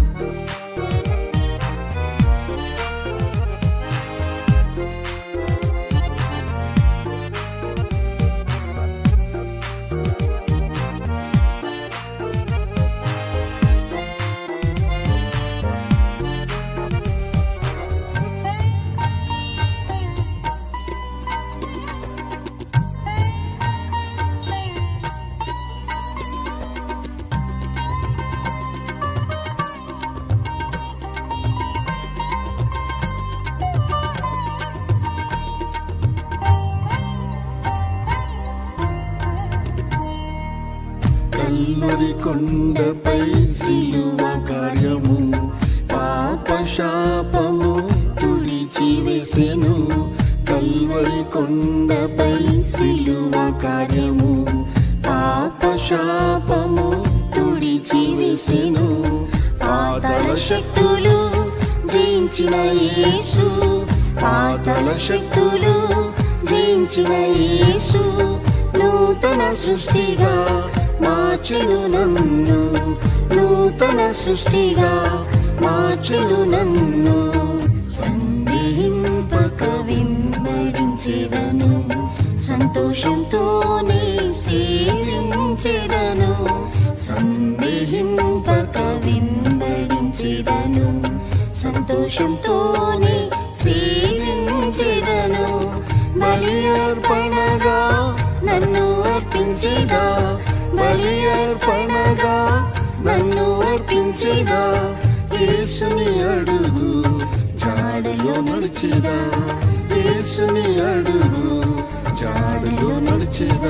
కల్వరి కొండపై సిలువ కార్యము పాప శాపము తుడిచి వేసెను కల్వరి కొండపై సిలువ కార్యము పాప శాపము తుడిచి వేసెను పాతల శక్తులు జయించిన యేసు పాతల శక్తులు జయించిన యేసు నూతన సృష్టిగా మార్చును నన్ను నూతన సృష్టిగా మార్చును నన్ను సందేహింపక వెంబడించేదను సంతోషంతోనే సేవించేదను సందేహింపక వెంబడించేదను సంతోషంతోనే సేవించేదను బలి అర్పణగా నన్ను అర్పించేదా బలి అర్పణగా నన్ను అర్పించేదా యేసుని అడుగు జాడలో నడిచేదా యేసుని అడుగు జాడలో నడిచేదా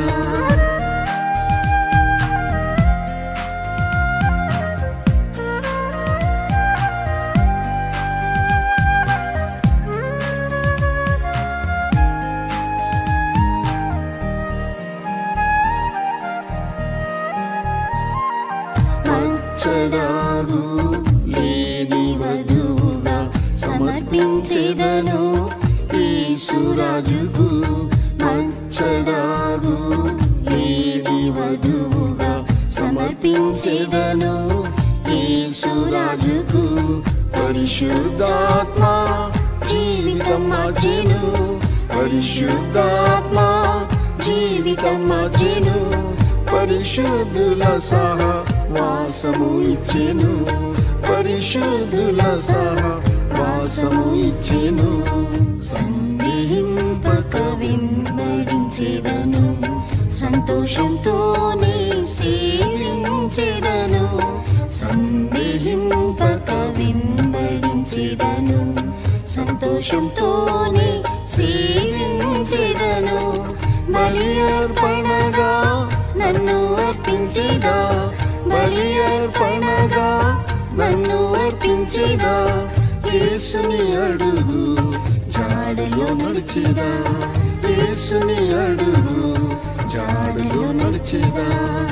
మచ్చడాగు లేని వధువుగా సమర్పించేదను యేసురాజుకు మచ్చడాగు లేని వధువుగా సమర్పించేదను యేసురాజుకు పరిశుద్ధాత్మ జీవితం మార్చెను పరిశుద్ధాత్మ జీవితం మార్చెను పరిశుద్ధుల సహా వాసము ఇచ్చెను పరిశుద్ధుల సహా వాసము ఇచ్చెను సందేహింపక వెంబడించేదను సంతోషంతోనే సేవించేదను సందేహింపక వెంబడించేదను సంతోషంతోనే సేవించేదను బలి అర్పణగా నన్ను అర్పించేదా బలి అర్పణగా నన్ను అర్పించేదా యేసుని అడుగు జాడలో నడిచేదా యేసుని అడుగు జాడలో నడిచేదా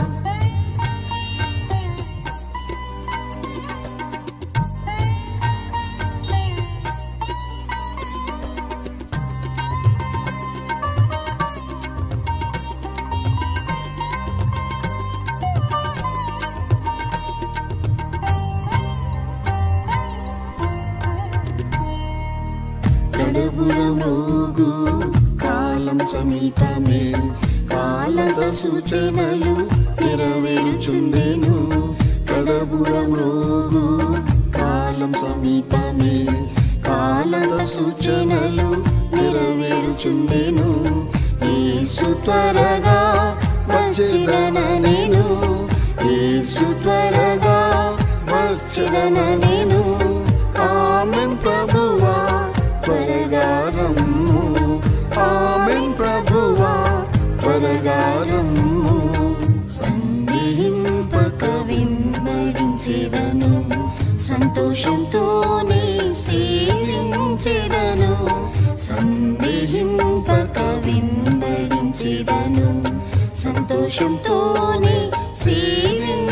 కడుపులమోగు కాలం సమీపమే కాలద సూచనలు నెరవేరుచుండెను కడబురమోగు కాలం సమీపమే కాలద సూచనలు నెరవేరుచుండెను యేసు త్వరగా వచ్చేదన నేను యేసు త్వరగా వచ్చేదన నేను ఆమెన్ ప్రభువా త్వరగా రమ్ము ఆమెన్ ప్రభువా త్వరగా రమ్ము సందేహింపక వెంబడించేదను సంతోషంతోనే సేవించేదను సందేహింపక వెంబడించేదను సంతోషంతోనే సేవించేదను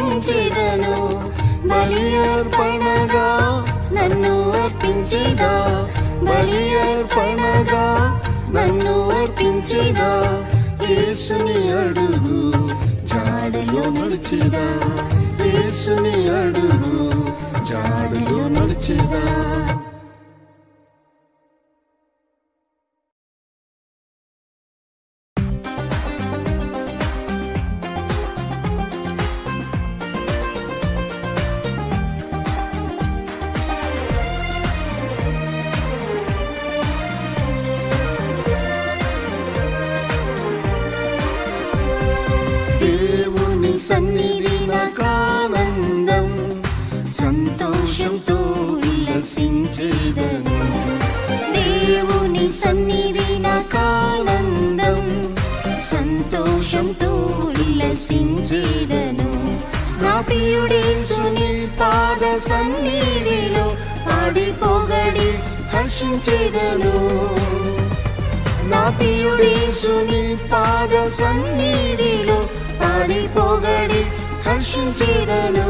బలి అర్పణగా నన్ను అర్పించేదా బలి అర్పణగా నన్ను అర్పించేదా యేసుని అడుగు జాడలో నడిచేదా యేసుని అడుగు జాడలో నడిచేదా దేవుని సన్నిధి నాకానందం సంతోషంతో ఉల్లసించేదను దేవుని సన్నిధి నాకానందం సంతోషంతో ఉల్లసించేదను నా ప్రియుడేసుని పాద సన్నిధిలో పాడి పొగడి హర్షించేదను నా ప్రియుడేసుని పాద సన్నిధిలో పాడి పొగడి హర్షించేదను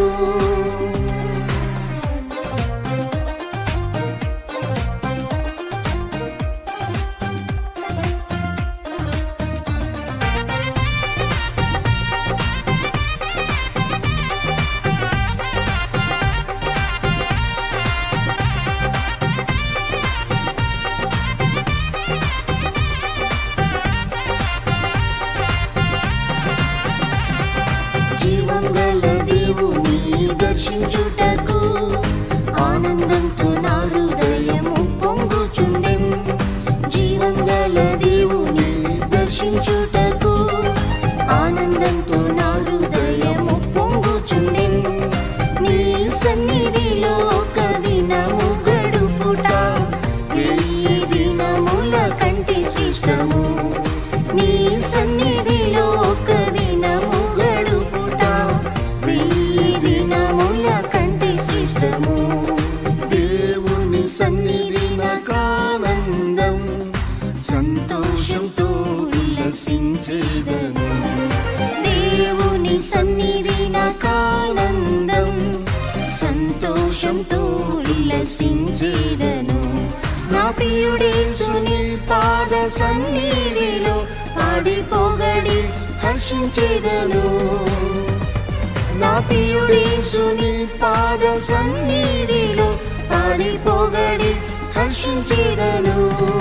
జీవం గల దేవుని దర్శించుటకు ఆనందంతో నా హృదయము పొంగుచుండెన్ జీవం గల దేవుని దర్శించుటకు ఆనందంతో నా హృదయము పొంగుచుండెన్ నీ సన్నిధిలో ఒక దినము గడుపుట వెయ్యి దినముల కంటే శ్రేష్టము నీ సన్నిధిలో ఒక దినము గడుపుట వెయ్యి దినముల కంటే శ్రేష్టము దేవుని సన్నిధి నాకానందం సంతోషంతో ఉల్లసించేదను దేవుని సన్నిధి నాకానందం సంతోషంతో ఉల్లసించేదను నా ప్రియుడేసుని పాద సన్నిధిలో పాడి పొగడి హర్షించేదను నా ప్రియుడేసుని పాద సన్నిధిలో పాడి పొగడి హర్షించేదను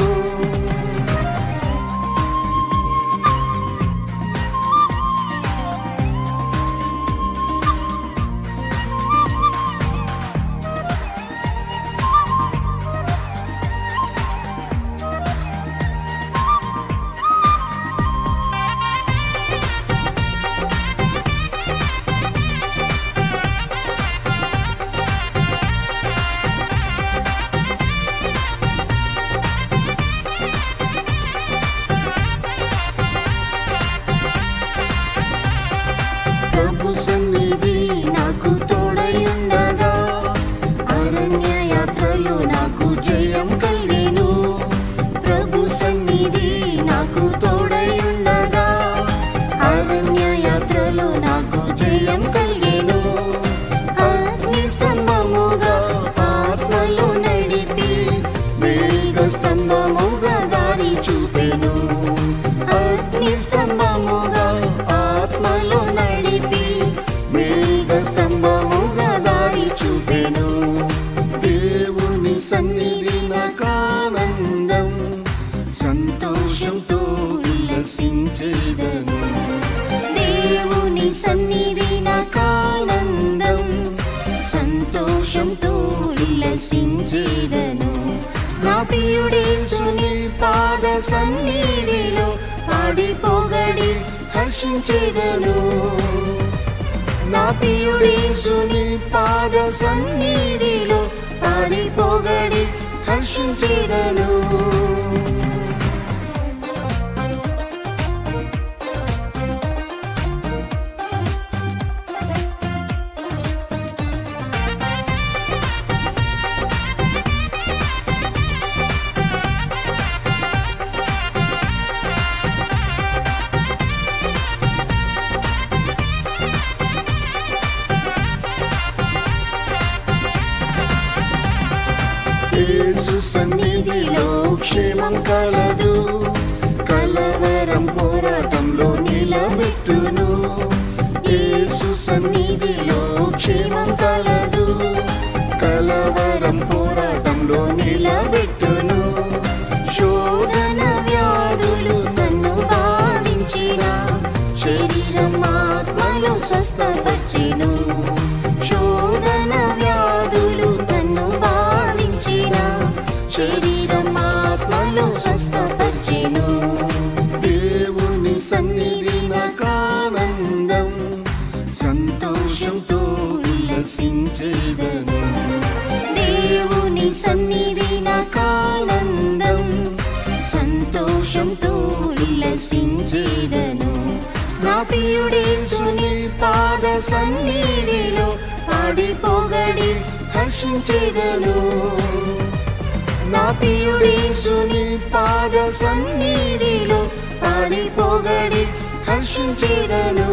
ప్రభు సన్నిధి నాకు తోడయుండగా అరణ్య యాత్రలో నాకు జయం కలిగేను ప్రభు సన్నిధి నాకు తోడయుండగా అరణ్య యాత్రలో నాకు జయం కలిగేను అగ్ని స్తంభముగా ఆత్మలో నడిపి మేఘ స్తంభముగా దారి చూపెను అగ్ని స్తంభముగా ఆత్మలో నడిపి మేఘ స్తంభముగా దారి చూపెను దేవుని సన్నిధి నాకానందం సంతోషంతో ఉల్లసించేదను దేవుని సన్నిధి నాకానందం సంతోషంతో ఉల్లసించేదను నా ప్రియుడేసుని పాద సన్నిధిలో పాడి పొగడి హర్షించేదను నా ప్రియుడేసుని పాద సన్నిధిలో పాడి పొగడి హర్షించేదను యేసు సన్నిధిలో క్షేమం కలదు కలవరం పోరాటంలో నిలబెట్టును యేసు సన్నిధిలో క్షేమం కలదు కలవరం పోరాటంలో నిలబెట్టును శోధన వ్యాధులు నన్ను బాధించిన శరీరం ఆత్మలో స్వస్థపరిచెను శోధన వ్యాధులు నన్ను బాధించిన శరీరం ఆత్మలో స్వస్థపరిచెను దేవుని సన్నిధి నాకానందం సంతోషంతో ఉల్లసించేదను దేవుని సన్నిధి నాకానందం సంతోషంతో ఉల్లసించేదను నా ప్రియుడేసుని పాద సన్నిధిలో పాడి పొగడి హర్షించేదను నా ప్రియుడేసుని పాద సన్నిధిలో పాడి పొగడి హర్షించేదను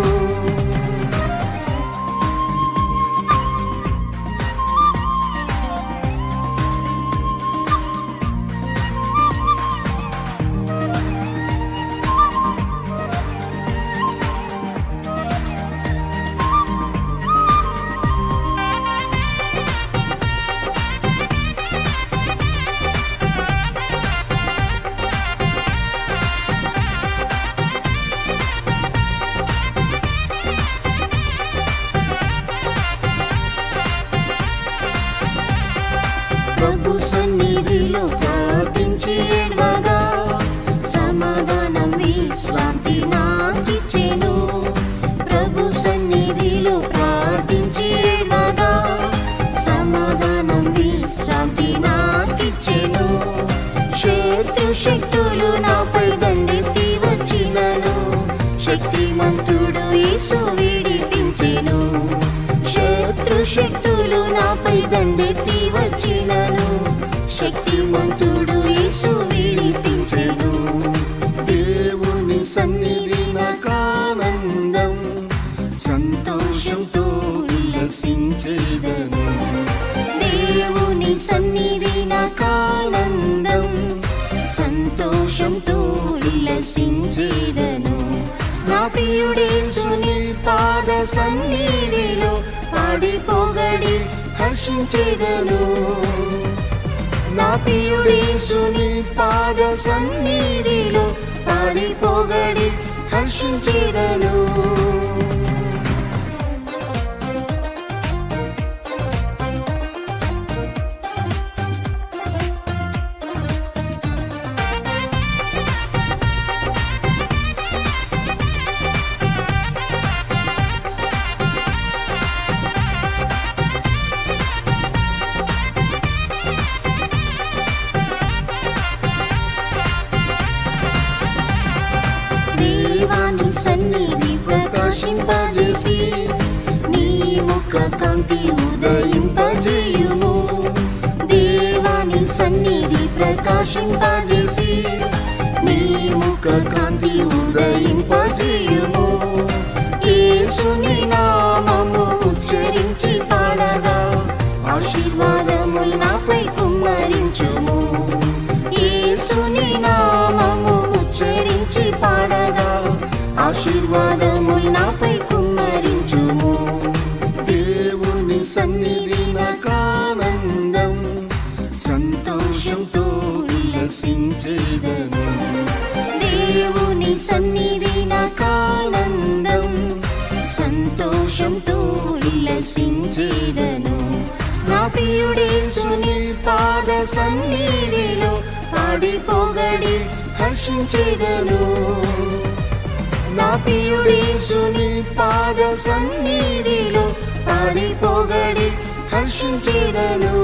ప్రభు సన్నిధిలో ప్రార్థించి ఏడ్వగా సమాధానం విశ్రాంతి నాకిచ్చెను ప్రభు సన్నిధిలో ప్రార్థించి ఏడ్వగా సమాధానం విశ్రాంతి నాకిచ్చెను శత్రు శక్తులు నాపై దండెత్తి వచ్చినను శక్తిమంతుడు యేసు విడిపించెను శత్రు శక్తులు నాపై దండెత్తి వచ్చినను శక్తిమంతుడు యేసు విడిపించెను దేవుని సన్నిధి నాకానందం సంతోషంతో ఉల్లసించేదను దేవుని సన్నిధి నాకానందం సంతోషంతో ఉల్లసించేదను నా ప్రియుడేసుని పాద సన్నిధిలో పాడి పొగడి హర్షించేదను నా ప్రియుడేసుని పాద సన్నిధిలో పాడి పొగడి హర్షించేదను దేవాని సన్నిధి ప్రకాశింపజేసి నీ ముఖ కాంతి ఉదయింపజేయుము దేవాని సన్నిధి ప్రకాశింపజేసి నీ ముఖ కాంతి ఉదయింపజేయుము యేసుని నామము ఉచ్చరించి పాడగా ఆశీర్వాదములు నాపై కుమ్మరించుము యేసుని నామము ఉచ్చరించి పాడగా ఆశీర్వాదములు నాపై కుమ్మరించుము దేవుని సన్నిధి నాకానందం సంతోషంతో ఉల్లసించేదను దేవుని సన్నిధి నాకానందం సంతోషంతో ఉల్లసించేదను నా ప్రియుడేసుని పాద సన్నిధిలో పాడి పొగడి హర్షించేదను నా ప్రియుడేసుని పాద సన్నిధిలో పాడి పొగడి హర్షించేదను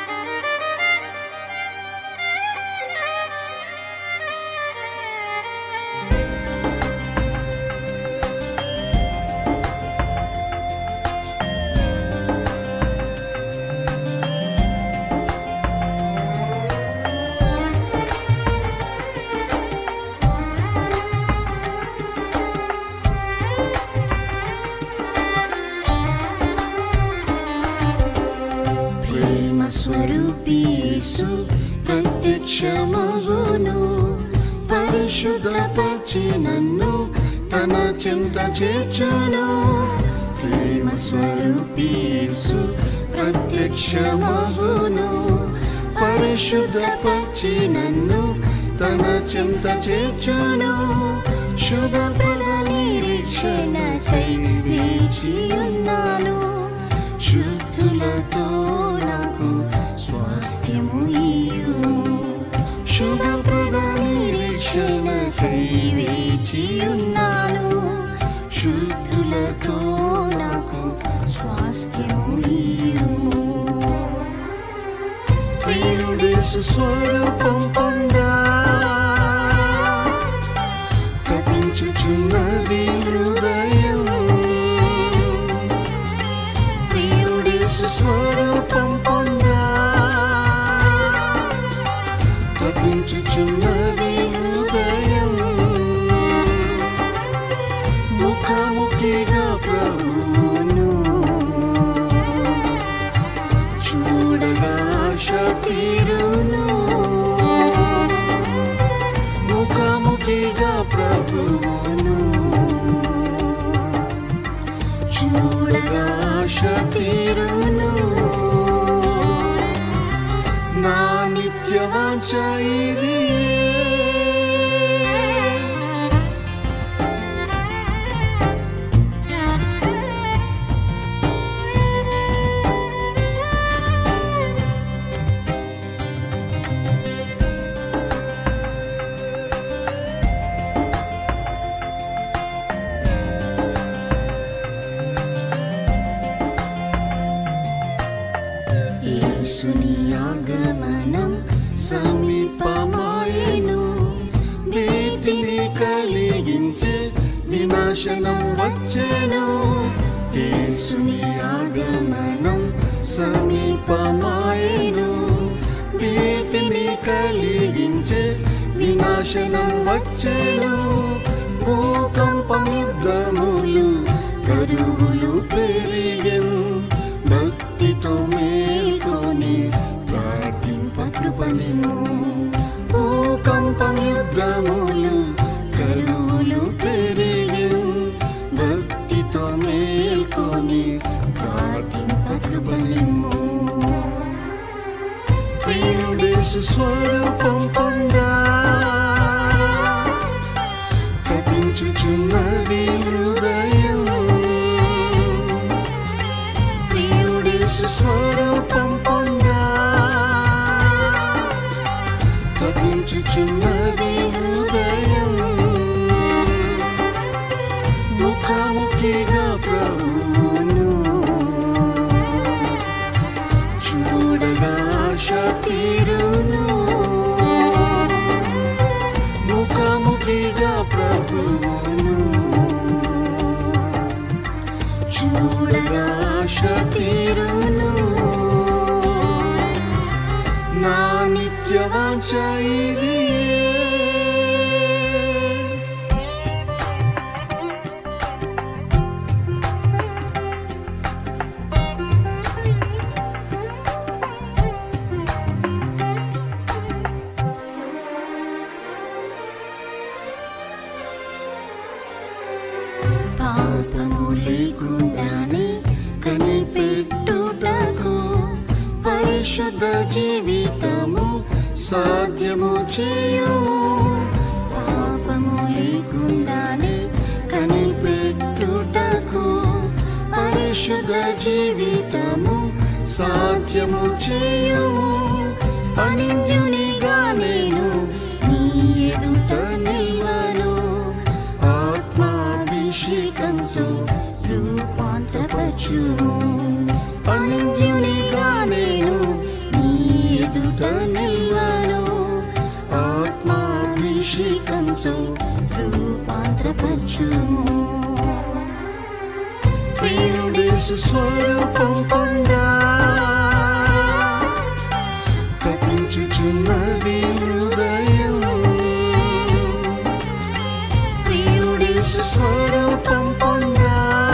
Thank you. పరిశుద్ధపరిచి నన్ను తన చింత చేర్చును ప్రేమ స్వరూపీసు ప్రత్యక్షమగును పరిశుద్ధపరిచి నన్ను తన చింత చేర్చును శుభప్రద నిరీక్షణకై వేచి ఉన్నాను శుద్ధులతో నాకు స్వాస్థ్యము ఇయ్యుము శుభప్రద నిరీక్షణకై వేచి ఉన్నాను శుద్ధులతో నాకు స్వాస్థ్యము ఇయ్యుము ప్రియుడేసు స్వరూపం పొందా తపించుచున్నది హృదయం ప్రియుడేసు స్వరూపం పొందా తపించుచున్నది హృదయం ముఖాముఖిగా ప్రభువును చూడగా తీరును ముఖాముఖిగా ప్రభువును చూడగా తీరును నా నిత్యవాంఛ ఇది యేసుని ఆగమనం సమీపమాయెను భీతిని కలిగించే వినాశనం వచ్చెను యేసుని ఆగమనం సమీపమాయెను భీతిని కలిగించే వినాశనం వచ్చెను భూకంపం యుద్ధములు కరువులు పెరిగెను భక్తితో మేల్కొని ప్రార్థింప కృపణిను భూకంపం యుద్ధములు కరువులు పెరిగెను భక్తితో మేల్కొని ప్రార్థింప కృపణిము ప్రియుడేసు స్వరూపం పొందా తపించుచున్నది హృదయం ప్రియుడేసు స్వరూపం పొందా తపించుచున్నది హృదయం ముఖాముఖిగా ప్రభువును చూడగా తీరును ముఖాముఖిగా ప్రభువును చూడగా తీరును నా నిత్యవాంఛ ఇది పాపము లేకుండానే కనిపెట్టుటకు పరిశుద్ధ జీవితము సాధ్యము చేయుము పాపము లేకుండానే కనిపెట్టుటకు పరిశుద్ధ జీవితము సాధ్యము చేయుము అనింద్యునిగా నేను నీ ఎదుట నిల్వను ఆత్మాభిషేకంతో రూపాంతరపరచుము అనింద్యునిగా నేను నీ ఎదుట నిల్వను ఆత్మాభిషేకంతో రూపాంతరపరచుము ప్రియుడేసు స్వరూపం పొందా తపించుచున్నది హృదయం ప్రియుడేసు స్వరూపం పొందా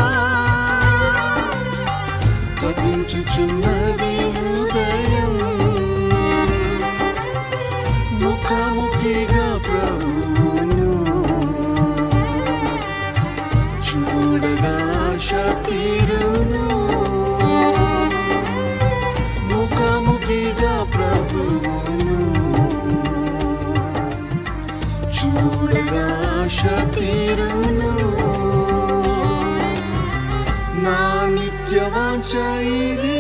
తపించుచున్నది హృదయం ముఖాముఖిగా ప్రభువును చూడగా ఆశ తీరును నా నిత్య వాంఛ ఇది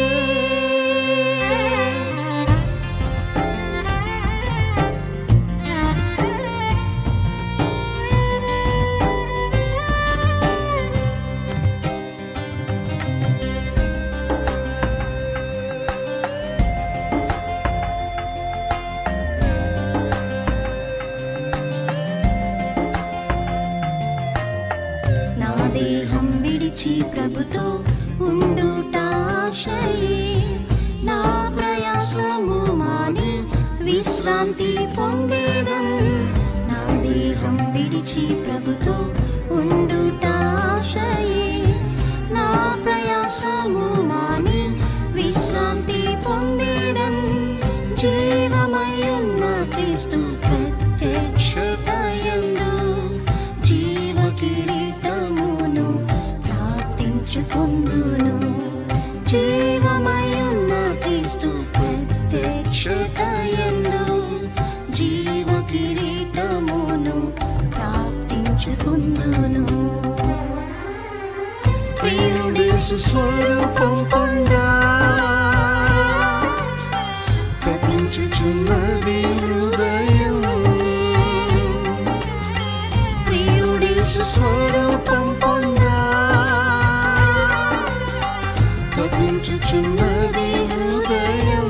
నా దేహం విడిచి ప్రభుతో ఉండుటాశయే నా ప్రయాసము మాని విశ్రాంతి పొందేదం నా దేహం విడిచి ప్రభుతో ఉండుటాశయే నా ప్రయాసము మాని విశ్రాంతి పొందేదం జీవమయున్న క్రీస్తు ప్రత్యక్షతయందు జీవ కిరీటమును ప్రార్థించుకుందును జీవమయున్న క్రీస్తు ప్రత్యక్షతయందు జీవ కిరీటమును ప్రార్థించుకుందును ప్రియుడేసు స్వరూపం పొందా తపించుచున్నది హృదయం ప్రియుడేసు స్వరూపం పొందా తపించుచున్నది హృదయం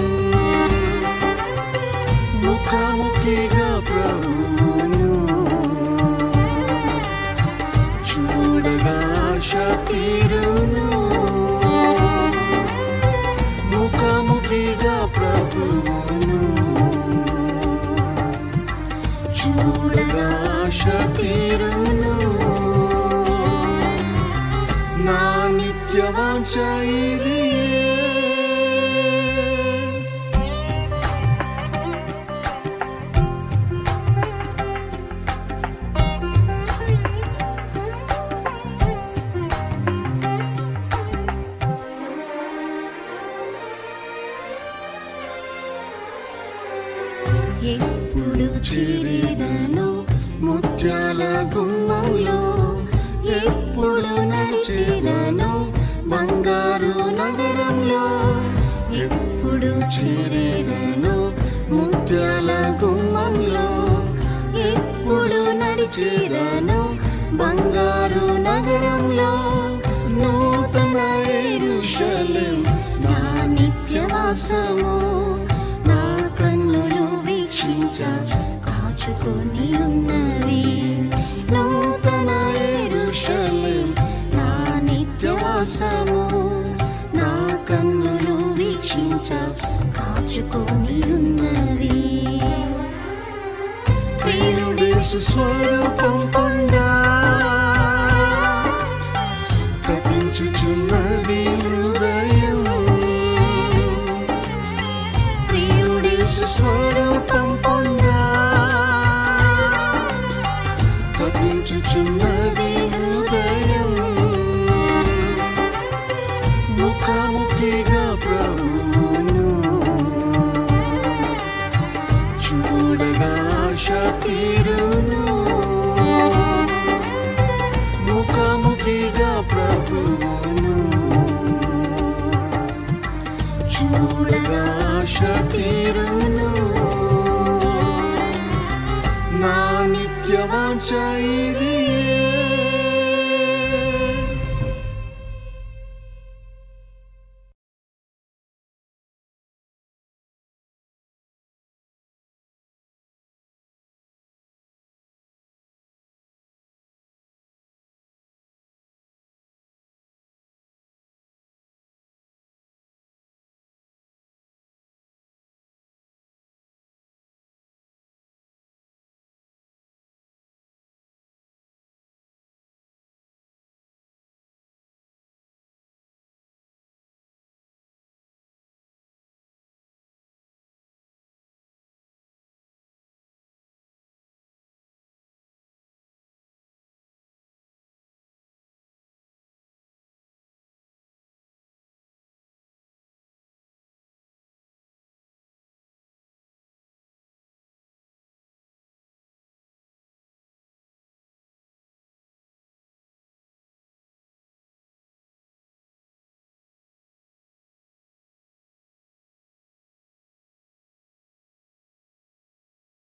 ముఖాముఖిగా ప్రభువును చూడగా ఆశ తీరును ముఖాముఖిగా ప్రభువును చూడగా ఆశ తీరును నా నిత్య వాంఛ ఇది ఎప్పుడు చేరేదను ముత్యాల గుమ్మంలో ఎప్పుడు నడిచేదను బంగారు నగరంలో ఎప్పుడు చేరేదను ముత్యాల గుమ్మంలో ఎప్పుడు నడిచేదను బంగారు నగరంలో నూతన ఎరుషలేం నా నిత్యవాసము నా కన్నులు వీక్షించ కాచుకొని ఉన్నవి నూతన ఎరుషలేం నా నిత్యవాసము నా కన్నులు వీక్షించ కాచుకొని ఉన్నవి ప్రియుడేసు స్వరూపం పొందా తపించుచున్నది హృదయం ప్రియుడేసు స్వరూపం పొందా తపించుచున్నది హృదయం ముఖాముఖిగా ప్రభువును చూడగా ఆశ తీరును ముఖాముఖిగా ప్రభువును చూడగా ఆశ తీరును నా నిత్య వాంఛ ఇది